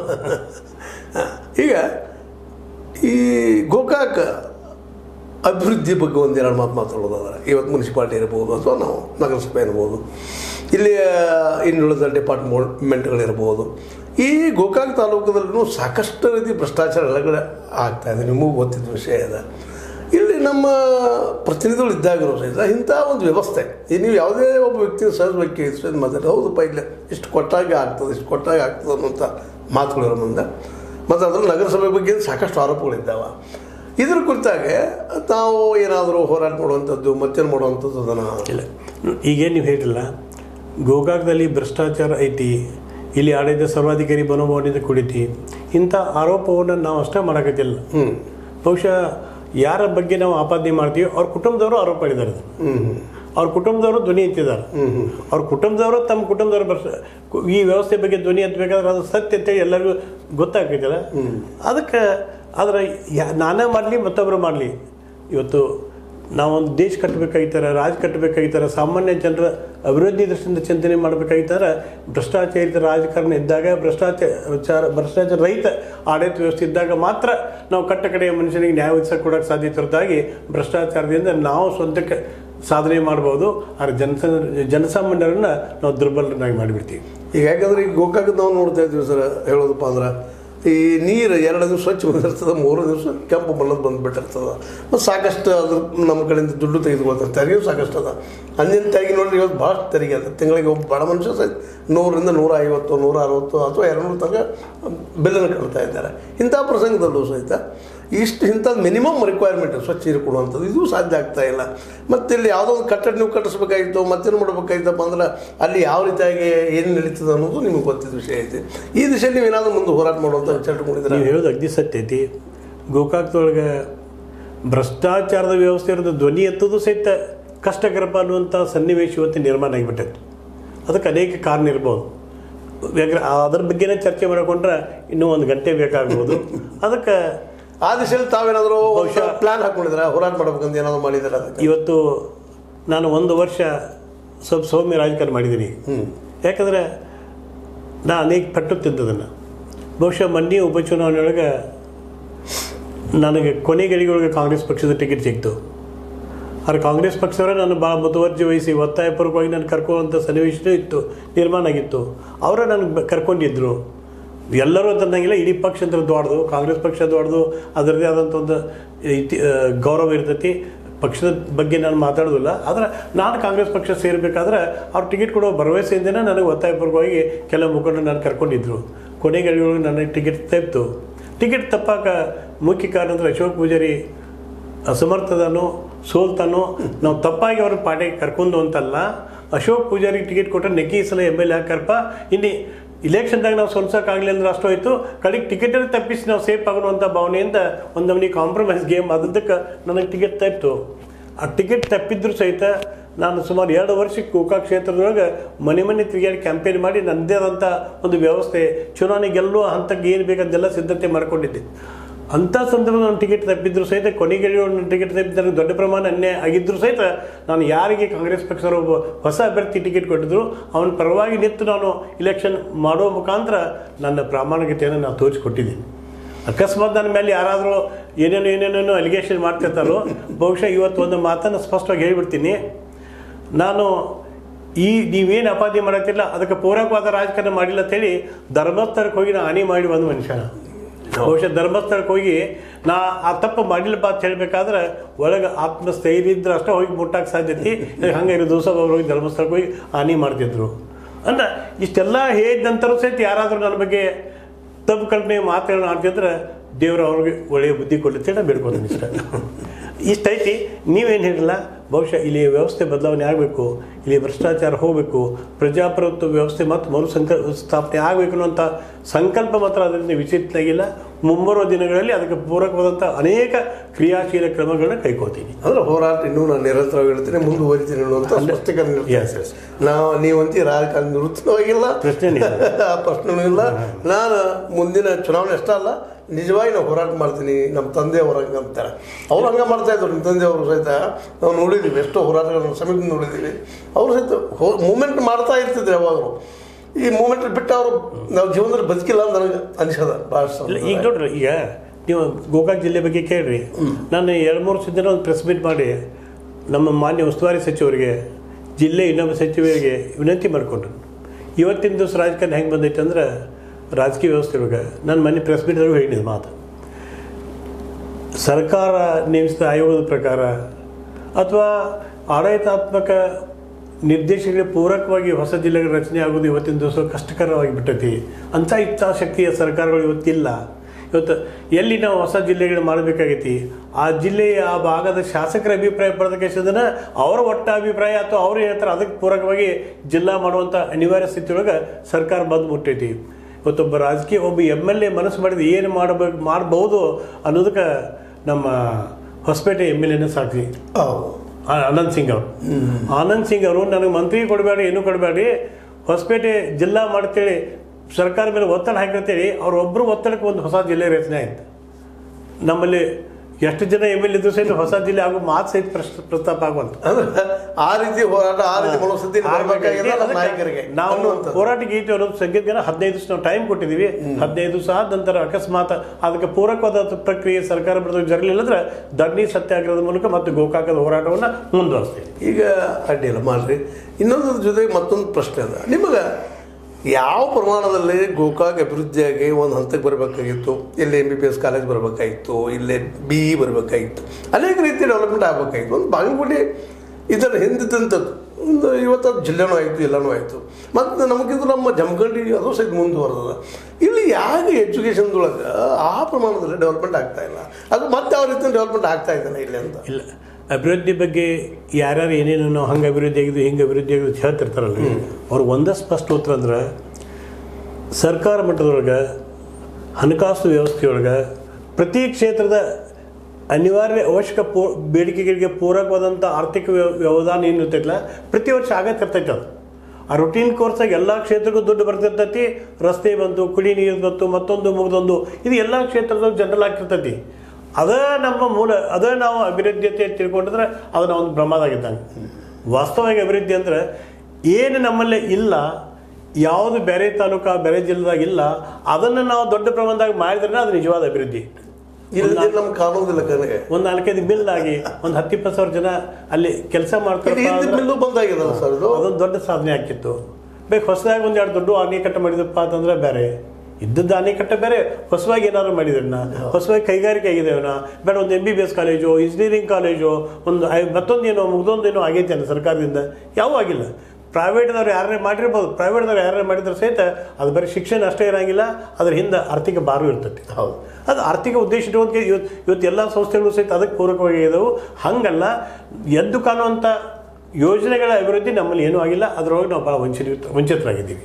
ಈಗ ಈ ಗೋಕಾಕ್ ಅಭಿವೃದ್ಧಿ ಬಗ್ಗೆ ಒಂದೆರಡು ಮಾತು ಮಾತಾಡೋದಾದ್ರೆ ಇವತ್ತು ಮುನ್ಸಿಪಾಲ್ಟಿ ಇರ್ಬೋದು ಅಥವಾ ನಾವು ನಗರಸಭೆ ಇರ್ಬೋದು ಇಲ್ಲಿ ಇನ್ನುಳಿದ ಡಿಪಾರ್ಟ್ಮೆಂಟ್ಗಳಿರ್ಬೋದು ಈ ಗೋಕಾಕ್ ತಾಲೂಕದಲ್ಲೂ ಸಾಕಷ್ಟು ರೀತಿ ಭ್ರಷ್ಟಾಚಾರ ಎಲ್ಲ ಕಡೆ ಆಗ್ತಾ ಇದೆ ನಿಮಗೂ ಗೊತ್ತಿದ್ದ ವಿಷಯ ಇದೆ ಇಲ್ಲಿ ನಮ್ಮ ಪ್ರತಿನಿಧಿಗಳು ಇದ್ದಾಗಿರೋ ಸಹಿತ ಇಂಥ ಒಂದು ವ್ಯವಸ್ಥೆ ಈ ನೀವು ಯಾವುದೇ ಒಬ್ಬ ವ್ಯಕ್ತಿ ಸಹಜವಾಗಿ ಕೇಳಿದ್ರೆ ಮಾತಾಡಿ ಹೌದಪ್ಪ ಇಲ್ಲ ಇಷ್ಟು ಕೊಟ್ಟಾಗೆ ಆಗ್ತದೆ ಇಷ್ಟು ಕೊಟ್ಟಾಗೆ ಆಗ್ತದೆ ಅನ್ನೋಂಥ ಮಾತುಗಳಿರೋ ಮುಂದೆ ಮತ್ತು ಅದರಲ್ಲಿ ನಗರಸಭೆ ಬಗ್ಗೆ ಸಾಕಷ್ಟು ಆರೋಪಗಳಿದ್ದಾವೆ ಇದ್ರ ಕುರಿತಾಗೆ ನಾವು ಏನಾದರೂ ಹೋರಾಟ ಮಾಡುವಂಥದ್ದು ಮತ್ತೇನು ಮಾಡುವಂಥದ್ದು ಅದನ್ನು ಇಲ್ಲ ಈಗೇನು ನೀವು ಹೇಳಿಲ್ಲ ಗೋಕಾಕ್ದಲ್ಲಿ ಭ್ರಷ್ಟಾಚಾರ ಐತಿ ಇಲ್ಲಿ ಆಡಳಿತ ಸರ್ವಾಧಿಕಾರಿ ಮನೋಭಾವನೆಯಿಂದ ಕುಡಿತಿ ಇಂಥ ಆರೋಪವನ್ನು ನಾವು ಅಷ್ಟೇ ಮಾಡೋಕತ್ತಿಲ್ಲ ಹ್ಞೂ ಬಹುಶಃ ಯಾರ ಬಗ್ಗೆ ನಾವು ಆಪಾದನೆ ಮಾಡ್ತೀವಿ ಅವ್ರ ಕುಟುಂಬದವರು ಆರೋಪ ಮಾಡಿದ್ದಾರೆ ಅದನ್ನ. ಹ್ಞೂ ಹ್ಞೂ ಅವ್ರ ಕುಟುಂಬದವರು ಧ್ವನಿ ಎತ್ತಿದ್ದಾರೆ ಹ್ಞೂ ಹ್ಞೂ ಅವ್ರ ಕುಟುಂಬದವರು ತಮ್ಮ ಕುಟುಂಬದವ್ರ ಭ್ರಷ್ಟ ಈ ವ್ಯವಸ್ಥೆ ಬಗ್ಗೆ ಧ್ವನಿ ಎತ್ತಬೇಕಾದ್ರೆ ಅದು ಸತ್ಯ ಅಂತೇಳಿ ಎಲ್ಲರಿಗೂ ಗೊತ್ತಾಗ್ತೈತಲ್ಲ ಅದಕ್ಕೆ ಆದ್ರೆ ಯಾ ನಾನೇ ಮಾಡಲಿ ಮತ್ತೊಬ್ಬರು ಮಾಡಲಿ ಇವತ್ತು ನಾವೊಂದು ದೇಶ ಕಟ್ಟಬೇಕಾಗಿತ್ತಾರೆ ರಾಜ ಕಟ್ಟಬೇಕಾಗಿತ್ತಾರೆ ಸಾಮಾನ್ಯ ಜನರ ಅಭಿವೃದ್ಧಿ ದೃಷ್ಟಿಯಿಂದ ಚಿಂತನೆ ಮಾಡಬೇಕಾಗಿತ್ತಾರೆ ಭ್ರಷ್ಟಾಚಾರಿತ ರಾಜಕಾರಣ ಇದ್ದಾಗ ಭ್ರಷ್ಟಾಚಾರ ಭ್ರಷ್ಟಾಚಾರ ರಹಿತ ಆಡಳಿತ ವ್ಯವಸ್ಥೆ ಇದ್ದಾಗ ಮಾತ್ರ ನಾವು ಕಟ್ಟ ಕಡೆಯ ಮನುಷ್ಯನಿಗೆ ನ್ಯಾಯ ಒದಗಿಸಕ್ಕೆ ಕೊಡೋಕ್ಕೆ ಸಾಧ್ಯತೆ ಹೊರತಾಗಿ ಭ್ರಷ್ಟಾಚಾರದಿಂದ ನಾವು ಸ್ವಂತಕ್ಕೆ ಸಾಧನೆ ಮಾಡ್ಬೋದು ಆದರೆ ಜನಸ ಜನಸಾಮಾನ್ಯರನ್ನ ನಾವು ದುರ್ಬಲರನ್ನಾಗಿ ಮಾಡಿಬಿಡ್ತೀವಿ ಈಗ ಯಾಕಂದ್ರೆ ಈಗ ಗೋಕಾಕದ ನಾವು ನೋಡ್ತಾ ಇದ್ವಿ ಸರ್ ಹೇಳೋದಪ್ಪ ಅಂದ್ರೆ ಈ ನೀರು ಎರಡು ದಿವಸ ಸ್ವಚ್ಛ ಬಂದಿರ್ತದೆ ಮೂರು ದಿವಸ ಕೆಂಪು ಬಣ್ಣದ ಬಂದುಬಿಟ್ಟಿರ್ತದೆ ಮತ್ತು ಸಾಕಷ್ಟು ಅದ್ರ ನಮ್ಮ ಕಡೆಯಿಂದ ದುಡ್ಡು ತೆಗೆದುಕೊಳ್ತಾರೆ ತೆರಿಗೆಯೂ ಸಾಕಷ್ಟು ಅದ ಅಂದಿನ ತೆರಿಗೆ ನೋಡ್ರಿ ಇವತ್ತು ಭಾಳಷ್ಟು ತೆರಿಗೆ ಅದ ತಿಂಗಳಿಗೆ ಒಬ್ಬ ಬಡ ಮನುಷ್ಯ ಸಹಿತ ನೂರರಿಂದ ನೂರ ಐವತ್ತು ನೂರ ಅರವತ್ತು ಅಥವಾ ಎರಡು ನೂರು ತನಕ ಬಿಲ್ಲನ್ನು ಕಟ್ತಾ ಇದ್ದಾರೆ ಇಂಥ ಪ್ರಸಂಗದಲ್ಲೂ ಸಹಿತ ಇಷ್ಟು ಇಂಥದ್ದು ಮಿನಿಮಮ್ ರಿಕ್ವೈರ್ಮೆಂಟ್ ಸ್ವಚ್ಛ ನೀರು ಕೊಡುವಂಥದ್ದು ಇದು ಸಾಧ್ಯ ಆಗ್ತಾ ಇಲ್ಲ ಮತ್ತು ಇಲ್ಲಿ ಯಾವುದೋ ಒಂದು ಕಟ್ಟಡ ನೀವು ಕಟ್ಟಿಸ್ಬೇಕಾಗಿತ್ತು ಮತ್ತೇನು ಮಾಡಬೇಕಾಗಿತ್ತಪ್ಪ ಅಂದ್ರೆ ಅಲ್ಲಿ ಯಾವ ರೀತಿಯಾಗಿ ಏನು ನಡೀತದೆ ಅನ್ನೋದು ನಿಮಗೆ ಗೊತ್ತಿದ್ದ ವಿಷಯ ಐತಿ ಈ ದಿಶೆಯಲ್ಲಿ ನೀವು ಏನಾದರೂ ಮುಂದೆ ಹೋರಾಟ ಮಾಡುವಂಥ ವಿಚಾರ ಇಟ್ಕೊಂಡಿದ್ದೀರಾ ನೀವು ಹೇಳೋದು ಅಗ್ದಿ ಸತ್ಯ ಐತಿ ಗೋಕಾಕ್ದೊಳಗೆ ಭ್ರಷ್ಟಾಚಾರದ ವ್ಯವಸ್ಥೆ ಇರೋದು ಧ್ವನಿ ಎತ್ತೋದು ಸಹಿತ ಕಷ್ಟಕರಪ್ಪ ಅನ್ನುವಂಥ ಸನ್ನಿವೇಶ ಇವತ್ತು ನಿರ್ಮಾಣ ಆಗಿಬಿಟ್ಟೈತೆ ಅದಕ್ಕೆ ಅನೇಕ ಕಾರಣ ಇರ್ಬೋದು ಯಾಕಂದ್ರೆ ಅದ್ರ ಬಗ್ಗೆನೇ ಚರ್ಚೆ ಮಾಡಿಕೊಂಡ್ರೆ ಇನ್ನೂ ಒಂದು ಗಂಟೆ ಬೇಕಾಗ್ಬೋದು ಅದಕ್ಕೆ ಆ ದಿಶೆಯಲ್ಲಿ ತಾವೇನಾದರೂ ಬಹುಶಃ- ಪ್ಲಾನ್ ಹಾಕೊಂಡಿದ್ದೀರಾ ಹೋರಾಟ ಮಾಡ್ಬೇಕಂತ ಏನಾದರೂ ಮಾಡಿದ್ದೀರಾ ಅದಕ್ಕೆ ಇವತ್ತು ನಾನು ಒಂದು ವರ್ಷ ಸ್ವಲ್ಪ ಸೌಮ್ಯ ರಾಜಕಾರಣ ಮಾಡಿದ್ದೀನಿ ಹ್ಞೂ ಯಾಕಂದರೆ ನಾ ಅನೇಕ ಪಟ್ಟು ತಿಂದದನ್ನು ಬಹುಶಃ ಮೊನ್ನೆ ಉಪಚುನಾವಣೆಯೊಳಗೆ ನನಗೆ ಕೊನೆ ಗಳಿಗೊಳಗೆ ಕಾಂಗ್ರೆಸ್ ಪಕ್ಷದ ಟಿಕೆಟ್ ಸಿಕ್ತು ಆದರೆ ಕಾಂಗ್ರೆಸ್ ಪಕ್ಷದವರೇ ನಾನು ಭಾಳ ಮುತುವರ್ಜಿ ವಹಿಸಿ ಒತ್ತಾಯಪೂರ್ವಕವಾಗಿ ನಾನು ಕರ್ಕೊಳ್ಳುವಂಥ ಸನ್ನಿವೇಶನೂ ಇತ್ತು ನಿರ್ಮಾಣ ಆಗಿತ್ತು ಅವರೇ ನನಗೆ ಕರ್ಕೊಂಡಿದ್ದರು ಎಲ್ಲರೂ ಅಂತಂದಂಗಿಲ್ಲ ಇಡೀ ಪಕ್ಷ ಅಂತ ದೊಡ್ಡದು ಕಾಂಗ್ರೆಸ್ ಪಕ್ಷ ದೊಡ್ಡದು ಅದರದ್ದೇ ಆದಂಥ ಒಂದು ಇತಿ ಆ, ಗೌರವ ಇರ್ತೈತಿ ಪಕ್ಷದ ಬಗ್ಗೆ ನಾನು ಮಾತಾಡೋದಿಲ್ಲ ಆದರೆ ನಾನು ಕಾಂಗ್ರೆಸ್ ಪಕ್ಷ ಸೇರಬೇಕಾದ್ರೆ ಅವ್ರು ಟಿಕೆಟ್ ಕೊಡೋ ಭರವಸೆಯಿಂದನೇ ನನಗೆ ಒತ್ತಾಯಪೂರ್ವಕವಾಗಿ ಕೆಲವು ಮುಖಂಡರು ನಾನು ಕರ್ಕೊಂಡಿದ್ದರು ಕೊನೆಗಳಿಗೊಳಗೆ ನನಗೆ ಟಿಕೆಟ್ ತಪ್ಪಿತು ಟಿಕೆಟ್ ತಪ್ಪಾಕ ಮುಖ್ಯ ಕಾರಣ ಅಂದರೆ ಅಶೋಕ್ ಪೂಜಾರಿ ಅಸಮರ್ಥದನೋ ಸೋಲ್ತಾನೋ ನಾವು ತಪ್ಪಾಗಿ ಅವ್ರ ಪಾರ್ಟಿಗೆ ಕರ್ಕೊಂಡು ಅಂತಲ್ಲ ಅಶೋಕ್ ಪೂಜಾರಿಗೆ ಟಿಕೆಟ್ ಕೊಟ್ಟರೆ ನೆಕ್ಕಿ ಈ ಸಲ ಎಮ್ ಎಲ್ ಎ ಹಾಕರಪ್ಪ ಇನ್ನು ಇಲೆಕ್ಷನ್ದಾಗ ನಾವು ಸೋಲ್ಸೋಕ್ಕಾಗಲಿ ಅಂದ್ರೆ ಅಷ್ಟು ಹೋಯ್ತು ಕಡೆಗೆ ಟಿಕೆಟಲ್ಲಿ ತಪ್ಪಿಸಿ ನಾವು ಸೇಫ್ ಆಗುವಂಥ ಭಾವನೆಯಿಂದ ಒಂದು ನಮನಿ ಕಾಂಪ್ರಮೈಸ್ ಗೇಮ್ ಅದಕ್ಕೆ ನನಗೆ ಟಿಕೆಟ್ ತಪ್ಪಿತು ಆ ಟಿಕೆಟ್ ತಪ್ಪಿದ್ರು ಸಹಿತ ನಾನು ಸುಮಾರು ಎರಡು ವರ್ಷಕ್ಕೆ ಗೋಕಾ ಕ್ಷೇತ್ರದೊಳಗೆ ಮನೆ ಮನೆ ತಿರುಗಾಡಿ ಕ್ಯಾಂಪೇನ್ ಮಾಡಿ ನನ್ನದೇ ಆದಂಥ ಒಂದು ವ್ಯವಸ್ಥೆ ಚುನಾವಣೆ ಗೆಲ್ಲುವ ಹಂತಕ್ಕೆ ಏನು ಬೇಕಂತೆಲ್ಲ ಸಿದ್ಧತೆ ಮಾಡ್ಕೊಂಡಿದ್ದೆ ಅಂಥ ಸಂದರ್ಭ ನಾನು ಟಿಕೆಟ್ ತಪ್ಪಿದ್ರು ಸಹಿತ ಕೊನೆಗೆ ನನ್ನ ಟಿಕೆಟ್ ತಪ್ಪಿದ ನನಗೆ ದೊಡ್ಡ ಪ್ರಮಾಣ ಅನ್ಯಾಯ ಆಗಿದ್ದರೂ ಸಹಿತ ನಾನು ಯಾರಿಗೆ ಕಾಂಗ್ರೆಸ್ ಪಕ್ಷದವರು ಒಬ್ಬ ಹೊಸ ಅಭ್ಯರ್ಥಿ ಟಿಕೆಟ್ ಕೊಟ್ಟಿದ್ರು ಅವನ ಪರವಾಗಿ ನಿಂತು ನಾನು ಇಲೆಕ್ಷನ್ ಮಾಡೋ ಮುಖಾಂತರ ನನ್ನ ಪ್ರಾಮಾಣಿಕತೆಯನ್ನು ನಾನು ತೋರಿಸ್ಕೊಟ್ಟಿದ್ದೀನಿ ಅಕಸ್ಮಾತ್ ನನ್ನ ಮೇಲೆ ಯಾರಾದರೂ ಏನೇನು ಏನೇನೇನೋ ಅಲಿಗೇಷನ್ ಮಾಡ್ತಿರ್ತಾರೋ ಬಹುಶಃ ಇವತ್ತು ಒಂದು ಮಾತನ್ನು ಸ್ಪಷ್ಟವಾಗಿ ಹೇಳ್ಬಿಡ್ತೀನಿ ನಾನು ಈ ನೀವೇನು ಅಪಾಧಿ ಮಾಡತ್ತಿಲ್ಲ ಅದಕ್ಕೆ ಪೂರಕವಾದ ರಾಜಕಾರಣ ಮಾಡಿಲ್ಲ ಅಂತೇಳಿ ಧರ್ಮಸ್ಥಳಕ್ಕೆ ಹೋಗಿ ನಾ ಹಾನಿ ಮಾಡಿ ಒಂದು ಮನುಷ್ಯನ ಬಹುಶಃ ಧರ್ಮಸ್ಥಳಕ್ಕೆ ಹೋಗಿ ನಾ ಆ ತಪ್ಪು ಮಾಡಿಲ್ಲಪ್ಪ ಅಂತ ಹೇಳ್ಬೇಕಾದ್ರೆ ಒಳಗೆ ಆತ್ಮಸ್ಥೈರ್ಯ ಇದ್ರೆ ಅಷ್ಟೇ ಹೋಗಿ ಮುಟ್ಟಕ್ಕೆ ಸಾಧ್ಯತೆ ಹಂಗೆ ದಿವಸ ಅವ್ರು ಹೋಗಿ ಧರ್ಮಸ್ಥಳಕ್ಕೆ ಹೋಗಿ ಹಾನಿ ಮಾಡ್ತಿದ್ರು ಅಂದ್ರೆ ಇಷ್ಟೆಲ್ಲ ಹೇಳಿದ ನಂತರ ಸಹಿತ ಯಾರಾದರೂ ನನ್ನ ಬಗ್ಗೆ ತಪ್ಪು ಕಲ್ಪನೆ ಮಾತುಗಳನ್ನ ಆಡ್ತಿದ್ರೆ ದೇವರು ಅವ್ರಿಗೆ ಒಳ್ಳೆಯ ಬುದ್ಧಿ ಕೊಡ್ಲಿ ನಾ ಬೇಡ್ಕೊತೀನಿ ಇಷ್ಟ ಇಷ್ಟೈತಿ ನೀವೇನು ಹೇಳಿಲ್ಲ ಬಹುಶಃ ಇಲ್ಲಿ ವ್ಯವಸ್ಥೆ ಬದಲಾವಣೆ ಆಗಬೇಕು ಇಲ್ಲಿ ಭ್ರಷ್ಟಾಚಾರ ಹೋಗಬೇಕು ಪ್ರಜಾಪ್ರಭುತ್ವ ವ್ಯವಸ್ಥೆ ಮತ್ತು ಮರು ಸಂಕ ಸ್ಥಾಪನೆ ಆಗಬೇಕು ಅನ್ನುವಂಥ ಸಂಕಲ್ಪ ಮಾತ್ರ ಅದರಿಂದ ವಿಚಿತ್ನಾಗಿಲ್ಲ ಮುಂಬರುವ ದಿನಗಳಲ್ಲಿ ಅದಕ್ಕೆ ಪೂರಕವಾದಂಥ ಅನೇಕ ಕ್ರಿಯಾಶೀಲ ಕ್ರಮಗಳನ್ನ ಕೈಗೊಳ್ತೀನಿ ಅಂದ್ರೆ ಹೋರಾಟ ಇನ್ನೂ ನಾನು ನಿರಂತರವಾಗಿ ಹೇಳ್ತೀನಿ ಮುಂದುವರಿತೀನಿ ಅನ್ನುವಂಥ ಸ್ಪಷ್ಟೀಕರಣ ಇರ್ತದೆ. ಎಸ್ ಎಸ್ ನಾವು ನೀವಂತಿ ರಾಜಕಾರಣ ನಿವೃತ್ತನೂ ಆಗಿಲ್ಲ ಪ್ರಶ್ನೆನೇ ಇಲ್ಲ. ಆ ಪ್ರಶ್ನೆನೂ ಇಲ್ಲ ನಾನು ಮುಂದಿನ ಚುನಾವಣೆ ಅಷ್ಟೇ ಅಲ್ಲ ನಿಜವಾಗಿ ನಾವು ಹೋರಾಟ ಮಾಡ್ತೀನಿ ನಮ್ಮ ತಂದೆಯವರು ಹಂಗೆ ಅಂತಾರೆ ಅವ್ರು ಹಂಗೆ ಮಾಡ್ತಾ ಇದ್ರು ನಿಮ್ಮ ತಂದೆಯವರು ಸಹಿತ ನಾವು ನೋಡಿದ್ದೀವಿ ಎಷ್ಟೋ ಹೋರಾಟಗಳನ್ನು ಸಮಿತಿ ನೋಡಿದ್ದೀವಿ ಅವರು ಸಹಿತ ಹೋ ಮೂಮೆಂಟ್ ಮಾಡ್ತಾ ಇರ್ತಿದ್ರು ಯಾವಾಗಲೂ ಈ ಮೂಮೆಂಟ್ ಬಿಟ್ಟು ಅವರು ನಾವು ಜೀವನದಲ್ಲಿ ಬದುಕಿಲ್ಲ ಅಂತ ನನಗೆ ಅನಿಸದ ಭಾಳ ಇಲ್ಲ ಈಗ ನೋಡ್ರಿ ಈಗ ನೀವು ಗೋಕಾಕ್ ಜಿಲ್ಲೆ ಬಗ್ಗೆ ಕೇಳ್ರಿ ನಾನು ಎರಡು ಮೂರು ದಿನ ಒಂದು ಪ್ರೆಸ್ ಮೀಟ್ ಮಾಡಿ ನಮ್ಮ ಮಾನ್ಯ ಉಸ್ತುವಾರಿ ಸಚಿವರಿಗೆ ಜಿಲ್ಲೆ ಇನ್ನೊಬ್ಬ ಸಚಿವರಿಗೆ ವಿನಂತಿ ಮಾಡಿಕೊಂಡ್ರು ಇವತ್ತಿನ ದಿವಸ ರಾಜಕಾರಣ ಹೆಂಗೆ ಬಂದೈತೆ ಅಂದ್ರೆ ರಾಜಕೀಯ ವ್ಯವಸ್ಥೆ ಒಳಗೆ ನಾನು ಮೊನ್ನೆ ಪ್ರೆಸ್ ಮೀಟ್ದಾಗ ಹೇಳಿದ ಮಾತು ಸರ್ಕಾರ ನೇಮಿಸಿದ ಆಯೋಗದ ಪ್ರಕಾರ ಅಥವಾ ಆಡಳಿತಾತ್ಮಕ ನಿರ್ದೇಶನಗಳಿಗೆ ಪೂರಕವಾಗಿ ಹೊಸ ಜಿಲ್ಲೆಗಳ ರಚನೆ ಆಗೋದು ಇವತ್ತಿನ ದಿವಸ ಕಷ್ಟಕರವಾಗಿ ಬಿಟ್ಟೈತಿ ಅಂಥ ಇಚ್ಛಾಶಕ್ತಿಯ ಸರ್ಕಾರಗಳು ಇವತ್ತಿಲ್ಲ ಇವತ್ತು ಎಲ್ಲಿ ನಾವು ಹೊಸ ಜಿಲ್ಲೆಗಳು ಮಾಡಬೇಕಾಗೈತಿ ಆ ಜಿಲ್ಲೆಯ ಆ ಭಾಗದ ಶಾಸಕರ ಅಭಿಪ್ರಾಯ ಪಡೆದಕ್ಕೆ ಅವರ ಒಟ್ಟ ಅಭಿಪ್ರಾಯ ಅಥವಾ ಅವ್ರು ಹೇಳ್ತಾರೆ ಅದಕ್ಕೆ ಪೂರಕವಾಗಿ ಜಿಲ್ಲಾ ಮಾಡುವಂಥ ಅನಿವಾರ್ಯ ಸ್ಥಿತಿಯೊಳಗೆ ಸರ್ಕಾರ ಬಂದು ಮುಟ್ಟೈತಿ ಇವತ್ತೊಬ್ಬ ರಾಜಕೀಯ ಒಬ್ಬ ಎಮ್ ಎಲ್ ಎ ಮನಸ್ಸು ಮಾಡಿದ ಏನು ಮಾಡಬೇಕು ಮಾಡಬಹುದು ಅನ್ನೋದಕ್ಕೆ ನಮ್ಮ ಹೊಸಪೇಟೆ ಎಮ್ ಎಲ್ ಎನ ಸಾಕ್ಷಿ ಆ- ಆನಂದ್ ಸಿಂಗ್ ಅವರು ಆನಂದ್ ಸಿಂಗ್ ಅವರು ನನಗೆ ಮಂತ್ರಿ ಕೊಡಬೇಡಿ ಏನೂ ಕೊಡಬೇಡಿ ಹೊಸಪೇಟೆ ಜಿಲ್ಲಾ ಮಾಡ್ತೇಳಿ ಸರ್ಕಾರ ಮೇಲೆ ಒತ್ತಡ ಹಾಕಿರ್ತೇಳಿ ಅವ್ರೊಬ್ಬರು ಒತ್ತಡಕ್ಕೆ ಒಂದು ಹೊಸ ಜಿಲ್ಲೆ ರಚನೆ ಆಯ್ತು ನಮ್ಮಲ್ಲಿ ಎಷ್ಟು ಜನ ಎಮ್ ಎಲ್ ಇದ್ರು ಸಹಿತ ಹೊಸ ಜಿಲ್ಲೆ ಆಗೋ ಮಾತು ಸಹಿತ ಪ್ರಶ್ನೆ ಪ್ರಸ್ತಾಪ ಆಗುವಂತ ಅಂದ್ರೆ ಆ ರೀತಿ ಹೋರಾಟ ಆ ರೀತಿ ಮನೋಸ್ಥಿತಿ ಬರ್ಬೇಕಾಗಿದೆ ನಮ್ಮ ನಾಯಕರಿಗೆ ನಾವು ಅನ್ನುವಂಥದ್ದು. ಹೋರಾಟ ಗೀತೆ ಅನ್ನೋದು ಸಂಗೀತಗಾರ ಹದಿನೈದು ದಿವಸ ನಾವು ಟೈಮ್ ಕೊಟ್ಟಿದ್ದೀವಿ ಹದಿನೈದು ದಿವಸ ಆದ ನಂತರ ಅಕಸ್ಮಾತ್ ಅದಕ್ಕೆ ಪೂರಕವಾದ ಪ್ರಕ್ರಿಯೆ ಸರ್ಕಾರ ಬರೋದಕ್ಕೆ ಜರಲಿಲ್ಲ ಅಂದ್ರೆ ದಂಡಿ ಸತ್ಯಾಗ್ರಹದ ಮೂಲಕ ಮತ್ತು ಗೋಕಾಕದ ಹೋರಾಟವನ್ನು ಮುಂದುವರಿಸ್ತೀವಿ ಈಗ ಅಡ್ಡಿಲ್ಲ ಮಾಡ್ರಿ ಇನ್ನೊಂದ್ರ ಜೊತೆಗೆ ಮತ್ತೊಂದು ಪ್ರಶ್ನೆ ಅದ ನಿಮಗೆ ಯಾವ ಪ್ರಮಾಣದಲ್ಲಿ ಗೋಕಾಕ್ ಅಭಿವೃದ್ಧಿಯಾಗಿ ಒಂದು ಹಂತಕ್ಕೆ ಬರಬೇಕಾಗಿತ್ತು ಇಲ್ಲಿ M B B S college ಬರಬೇಕಾಗಿತ್ತು ಇಲ್ಲಿ ಬಿ ಇ ಬರಬೇಕಾಗಿತ್ತು ಅನೇಕ ರೀತಿ ಡೆವಲಪ್ಮೆಂಟ್ ಆಗಬೇಕಾಗಿತ್ತು ಒಂದು ಬಾಗಲಕೋಟೆ ಇದರ ಹಿಂದಿದ್ದಂಥದ್ದು ಒಂದು ಇವತ್ತು ಅದು ಜಿಲ್ಲೆನೂ ಆಯಿತು ಎಲ್ಲನೂ ಆಯಿತು ಮತ್ತು ನಮಗಿದು ನಮ್ಮ ಜಮಖಂಡಿ ಅದು ಸಹಿತ ಮುಂದುವರೆದ ಇಲ್ಲಿ ಯಾಕೆ ಎಜುಕೇಷನ್ದೊಳಗೆ ಆ ಪ್ರಮಾಣದಲ್ಲಿ ಡೆವಲಪ್ಮೆಂಟ್ ಆಗ್ತಾ ಇಲ್ಲ ಅದು ಮತ್ತೆ ಯಾವ ರೀತಿ ಡೆವಲಪ್ಮೆಂಟ್ ಆಗ್ತಾ ಇದ್ದಾನೆ ಇಲ್ಲಿ ಅಂತ ಇಲ್ಲ ಅಭಿವೃದ್ಧಿ ಬಗ್ಗೆ ಯಾರ್ಯಾರು ಏನೇನು ನಾವು ಹಂಗೆ ಅಭಿವೃದ್ಧಿ ಆಗಿದ್ವಿ ಹಿಂಗೆ ಅಭಿವೃದ್ಧಿ ಆಗಿದ್ದು ಅಂತ ಹೇಳ್ತಿರ್ತಾರಲ್ರಿ ಅವ್ರಿಗೆ ಒಂದೇ ಸ್ಪಷ್ಟ ಉತ್ತರ ಅಂದ್ರೆ ಸರ್ಕಾರ ಮಟ್ಟದೊಳಗೆ ಹಣಕಾಸು ವ್ಯವಸ್ಥೆಯೊಳಗೆ ಪ್ರತಿ ಕ್ಷೇತ್ರದ ಅನಿವಾರ್ಯ ಅವಶ್ಯಕ ಪೂ ಬೇಡಿಕೆಗಳಿಗೆ ಪೂರಕವಾದಂಥ ಆರ್ಥಿಕ ವ್ಯವ- ವ್ಯವಧಾನ ಏನು ಇರ್ತೈತಲ್ಲ ಪ್ರತಿ ವರ್ಷ ಆಗತ್ತೆ ಇರ್ತೈತೆ ಅದು ಆ ರೊಟೀನ್ ಕೋರ್ಸಾಗಿ ಎಲ್ಲ ಕ್ಷೇತ್ರಕ್ಕೂ ದುಡ್ಡು ಬರ್ತಿರ್ತೈತಿ ರಸ್ತೆ ಬಂತು ಕುಡಿ ನೀರು ಬಂತು ಮತ್ತೊಂದು ಮುಗ್ದೊಂದು ಇದು ಎಲ್ಲ ಕ್ಷೇತ್ರದಾಗ ಜನರಲ್ ಆಗಿರ್ತೈತಿ ಅದ ನಮ್ಮ ಮೂಲ ಅದ ನಾವು ಅಭಿವೃದ್ಧಿ ಅಂತ ತಿಳ್ಕೊಂಡಿದ್ರೆ ಅದು ನಾವು ಒಂದು ಭ್ರಮದಾಗಿದ್ದಂಗೆ ವಾಸ್ತವವಾಗಿ ಅಭಿವೃದ್ಧಿ ಅಂದ್ರೆ ಏನು ನಮ್ಮಲ್ಲಿ ಇಲ್ಲ ಯಾವುದು ಬೇರೆ ತಾಲೂಕಾ ಬೇರೆ ಜಿಲ್ಲೆದಾಗ ಇಲ್ಲ ಅದನ್ನು ನಾವು ದೊಡ್ಡ ಪ್ರಮಾಣದಾಗ ಮಾಡಿದ್ರೆ ಅದು ನಿಜವಾದ ಅಭಿವೃದ್ಧಿ ಇಲ್ಲಿ ನಮ್ಗೆ ಕಾಣೋದಿಲ್ಲ ಕನಗೆ ಒಂದು ನಾಲ್ಕೈದು ಮಿಲ್ ಆಗಿ ಒಂದು ಹತ್ತು ಇಪ್ಪತ್ತು ಸಾವಿರ ಜನ ಅಲ್ಲಿ ಕೆಲಸ ಮಾಡ್ತಾರೆ ಇದು ಹಿಂದೆ ಬಿಲ್ಲು ಬಂದಾಗಿದಲ್ಲ ಸರ್ ಇದು ಅದೊಂದು ದೊಡ್ಡ ಸಾಧನೆ ಆಗಿತ್ತು ಬೇಕು ಹೊಸದಾಗಿ ಒಂದು ಎರಡು ದೊಡ್ಡ ಅಣೆಕಟ್ಟೆ ಮಾಡಿದಪ್ಪ ಅಂತಂದ್ರೆ ಬೇರೆ ಇದ್ದದ್ದು ಅಣೆಕಟ್ಟೆ ಬೇರೆ ಹೊಸವಾಗಿ ಏನಾದ್ರು ಮಾಡಿದ್ರನ್ನ ಹೊಸವಾಗಿ ಕೈಗಾರಿಕೆ ಆಗಿದ್ದೇವನ ಬೇಡ ಒಂದು M B B S college engineering college ಒಂದು ಐ- ಮತ್ತೊಂದೇನೋ ಮುಗ್ದೊಂದೇನೋ ಆಗೈತೆ ಅನ್ನ ಸರ್ಕಾರದಿಂದ ಯಾವೂ ಆಗಿಲ್ಲ ಪ್ರೈವೇಟ್ದವ್ರು ಯಾರೇ ಮಾಡಿರ್ಬೋದು ಪ್ರೈವೇಟ್ದವ್ರು ಯಾರೇ ಮಾಡಿದ್ರೆ ಸಹಿತ ಅದು ಬರೀ ಶಿಕ್ಷಣ ಅಷ್ಟೇ ಇರಂಗಿಲ್ಲ ಅದ್ರ ಹಿಂದೆ ಆರ್ಥಿಕ ಭಾರ ಇರ್ತೈತಿ ಹೌದು ಅದು ಆರ್ಥಿಕ ಉದ್ದೇಶ ಇಟ್ಕೊಂಡು ಇವತ್ತು ಇವತ್ತು ಎಲ್ಲ ಸಂಸ್ಥೆಗಳು ಸಹಿತ ಅದಕ್ಕೆ ಪೂರಕವಾಗಿ ಇದಾವೆ ಹಂಗಲ್ಲ ಎದ್ದು ಕಾಣುವಂಥ ಯೋಜನೆಗಳ ಅಭಿವೃದ್ಧಿ ನಮ್ಮಲ್ಲಿ ಏನೂ ಆಗಿಲ್ಲ ಅದರೊಳಗೆ ನಾವು ಭಾಳ ವಂಚಿತ ವಂಚಿತರಾಗಿದ್ದೀವಿ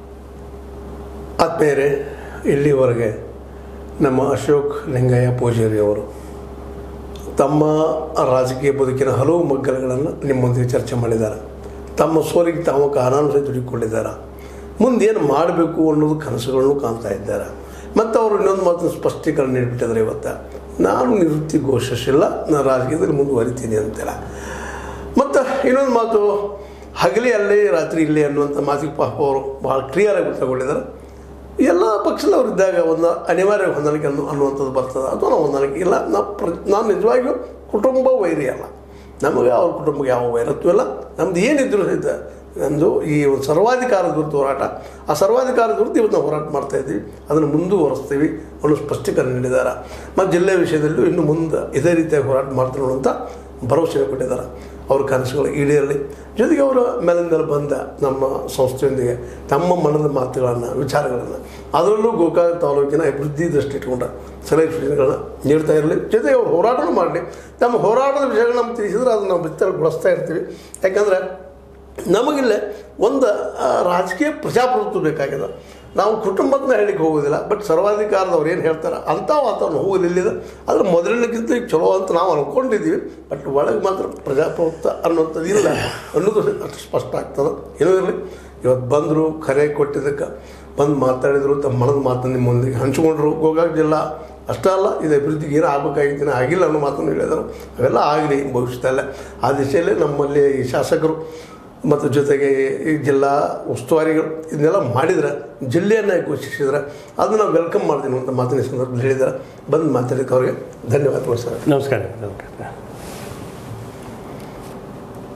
ಆದ್ಮೇಲೆ ಇಲ್ಲಿವರೆಗೆ ನಮ್ಮ ಅಶೋಕ್ ಲಿಂಗಯ್ಯ ಪೂಜಾರಿ ಅವರು ತಮ್ಮ ರಾಜಕೀಯ ಬದುಕಿನ ಹಲವು ಮಗ್ಗಲಗಳನ್ನು ನಿಮ್ಮೊಂದಿಗೆ ಚರ್ಚೆ ಮಾಡಿದ್ದಾರೆ ತಮ್ಮ ಸೋಲಿಗೆ ತಾವು ಕಾರಣಾನುಸರಿ ದುಡಿಕೊಂಡಿದ್ದಾರೆ ಮುಂದೇನು ಮಾಡಬೇಕು ಅನ್ನೋದು ಕನಸುಗಳನ್ನು ಕಾಣ್ತಾ ಇದ್ದಾರೆ ಮತ್ತು ಅವರು ಇನ್ನೊಂದು ಮಾತು ಸ್ಪಷ್ಟೀಕರಣ ನೀಡಿಬಿಟ್ಟಿದ್ದಾರೆ ಇವತ್ತು ನಾನು ನಿವೃತ್ತಿ ಘೋಷಿಸಿಲ್ಲ ನಾನು ರಾಜಕೀಯದಲ್ಲಿ ಮುಂದುವರಿತೀನಿ ಅಂತೆಲ್ಲ ಮತ್ತು ಇನ್ನೊಂದು ಮಾತು ಹಗಲಿ ಅಲ್ಲೇ ರಾತ್ರಿ ಇಲ್ಲೇ ಅನ್ನುವಂಥ ಮಾತಿಗೆ ಪಾಪ ಅವರು ಭಾಳ ಕ್ಲಿಯರಾಗಿ ತಗೊಂಡಿದ್ದಾರೆ ಎಲ್ಲ ಪಕ್ಷದವ್ರು ಇದ್ದಾಗ ಒಂದು ಅನಿವಾರ್ಯ ಹೊಂದಾಣಿಕೆ ಅನ್ನೋ ಅನ್ನುವಂಥದ್ದು ಬರ್ತದೆ ಅಥವಾ ನಾವು ಹೊಂದಾಣಿಕೆ ಇಲ್ಲ ನಾವು ಪ್ರ ನಾನು ನಿಜವಾಗಿಯೂ ಕುಟುಂಬ ವೈರಿ ಅಲ್ಲ ನಮಗೆ ಅವ್ರ ಕುಟುಂಬಕ್ಕೆ ಯಾವ ವೈರತ್ವ ಇಲ್ಲ ನಮ್ದು ಏನಿದ್ರು ಸಹಿತ ನಮ್ಮದು ಈ ಒಂದು ಸರ್ವಾಧಿಕಾರದ ವಿರುದ್ಧ ಹೋರಾಟ ಆ ಸರ್ವಾಧಿಕಾರದ ವಿರುದ್ಧ ಇವತ್ತು ನಾವು ಹೋರಾಟ ಮಾಡ್ತಾ ಇದ್ದೀವಿ ಅದನ್ನು ಮುಂದುವರಿಸ್ತೀವಿ ಅನ್ನೋ ಸ್ಪಷ್ಟೀಕರಣ ನೀಡಿದ್ದಾರೆ ಮತ್ತು ಜಿಲ್ಲೆ ವಿಷಯದಲ್ಲೂ ಇನ್ನು ಮುಂದೆ ಇದೇ ರೀತಿಯಾಗಿ ಹೋರಾಟ ಮಾಡ್ತಾರೆ ಅನ್ನುವಂಥ ಭರವಸೆ ಕೊಟ್ಟಿದ್ದಾರೆ ಅವ್ರ ಕನಸುಗಳು ಈಡೇರಲಿ ಜೊತೆಗೆ ಅವರ ಮೇಲಿಂದ ಬಂದ ನಮ್ಮ ಸಂಸ್ಥೆಯೊಂದಿಗೆ ತಮ್ಮ ಮನದ ಮಾತುಗಳನ್ನು ವಿಚಾರಗಳನ್ನು ಅದರಲ್ಲೂ ಗೋಕಾಕ ತಾಲೂಕಿನ ಅಭಿವೃದ್ಧಿ ದೃಷ್ಟಿ ಇಟ್ಕೊಂಡ ಸಲಹೆ ಸೂಚನೆಗಳನ್ನ ನೀಡ್ತಾ ಇರಲಿ ಜೊತೆಗೆ ಅವ್ರು ಹೋರಾಟನೂ ಮಾಡಲಿ ನಮ್ಮ ಹೋರಾಟದ ವಿಷಯಗಳನ್ನ ನಮ್ಗೆ ತಿಳಿಸಿದ್ರೆ ಅದನ್ನು ನಾವು ಬಿತ್ತರಗೊಳಿಸ್ತಾ ಇರ್ತೀವಿ ಯಾಕಂದರೆ ನಮಗಿಲ್ಲೇ ಒಂದು ಆ, ರಾಜಕೀಯ ಪ್ರಜಾಪ್ರಭುತ್ವ ಬೇಕಾಗಿದೆ ನಾವು ಕುಟುಂಬದನ್ನ ಹೇಳಿಕ್ಕೆ ಹೋಗೋದಿಲ್ಲ ಬಟ್ ಸರ್ವಾಧಿಕಾರದವ್ರು ಏನು ಹೇಳ್ತಾರೆ ಅಂಥ ವಾತಾವರಣ ಹೋಗೋದಿಲ್ಲ ಅದ್ರ ಮೊದಲಿನಕ್ಕಿಂತ ಈಗ ಚಲೋ ಅಂತ ನಾವು ಅಂದ್ಕೊಂಡಿದ್ದೀವಿ ಬಟ್ ಒಳಗೆ ಮಾತ್ರ ಪ್ರಜಾಪ್ರಭುತ್ವ ಅನ್ನೋಂಥದ್ದು ಇಲ್ಲ ಅನ್ನೋದು ಅಷ್ಟು ಸ್ಪಷ್ಟ ಆಗ್ತದೆ ಏನೂ ಇರಲಿ ಇವತ್ತು ಬಂದರು ಕರೆ ಕೊಟ್ಟಿದ್ದಕ್ಕೆ ಬಂದು ಮಾತಾಡಿದರು ತಮ್ಮ ಮನದ ಮಾತನ್ನು ನಿಮ್ಮೊಂದಿಗೆ ಹಂಚ್ಕೊಂಡ್ರು ಗೋಕಾಕ್ ಜಿಲ್ಲಾ ಅಷ್ಟೇ ಅಲ್ಲ ಇದು ಅಭಿವೃದ್ಧಿಗೆ ಏನು ಆಗಬೇಕಾಗಿತ್ತು ಆಗಿಲ್ಲ ಅನ್ನೋ ಮಾತನ್ನು ಹೇಳಿದರು ಅವೆಲ್ಲ ಆಗಲಿ ಭವಿಷ್ಯದಲ್ಲೇ ಆ ದಿಶೆಯಲ್ಲೇ ನಮ್ಮಲ್ಲಿ ಈ ಶಾಸಕರು ಮತ್ತು ಜೊತೆಗೆ ಈ ಜಿಲ್ಲಾ ಉಸ್ತುವಾರಿಗಳು ಇದನ್ನೆಲ್ಲ ಮಾಡಿದ್ರೆ ಜಿಲ್ಲೆಯನ್ನು ಘೋಷಿಸಿದ್ರೆ ಅದನ್ನು ನಾವು ವೆಲ್ಕಮ್ ಮಾಡ್ತೀನಿ ಅಂತ ಮಾತಿನ ಸಂದರ್ಭದಲ್ಲಿ ಹೇಳಿದ್ದಾರೆ ಬಂದು ಮಾತಾಡಿದ್ದಕ್ಕೆ ಅವ್ರಿಗೆ ಧನ್ಯವಾದಗಳು ಸರ್ ನಮಸ್ಕಾರ ನಮಸ್ಕಾರ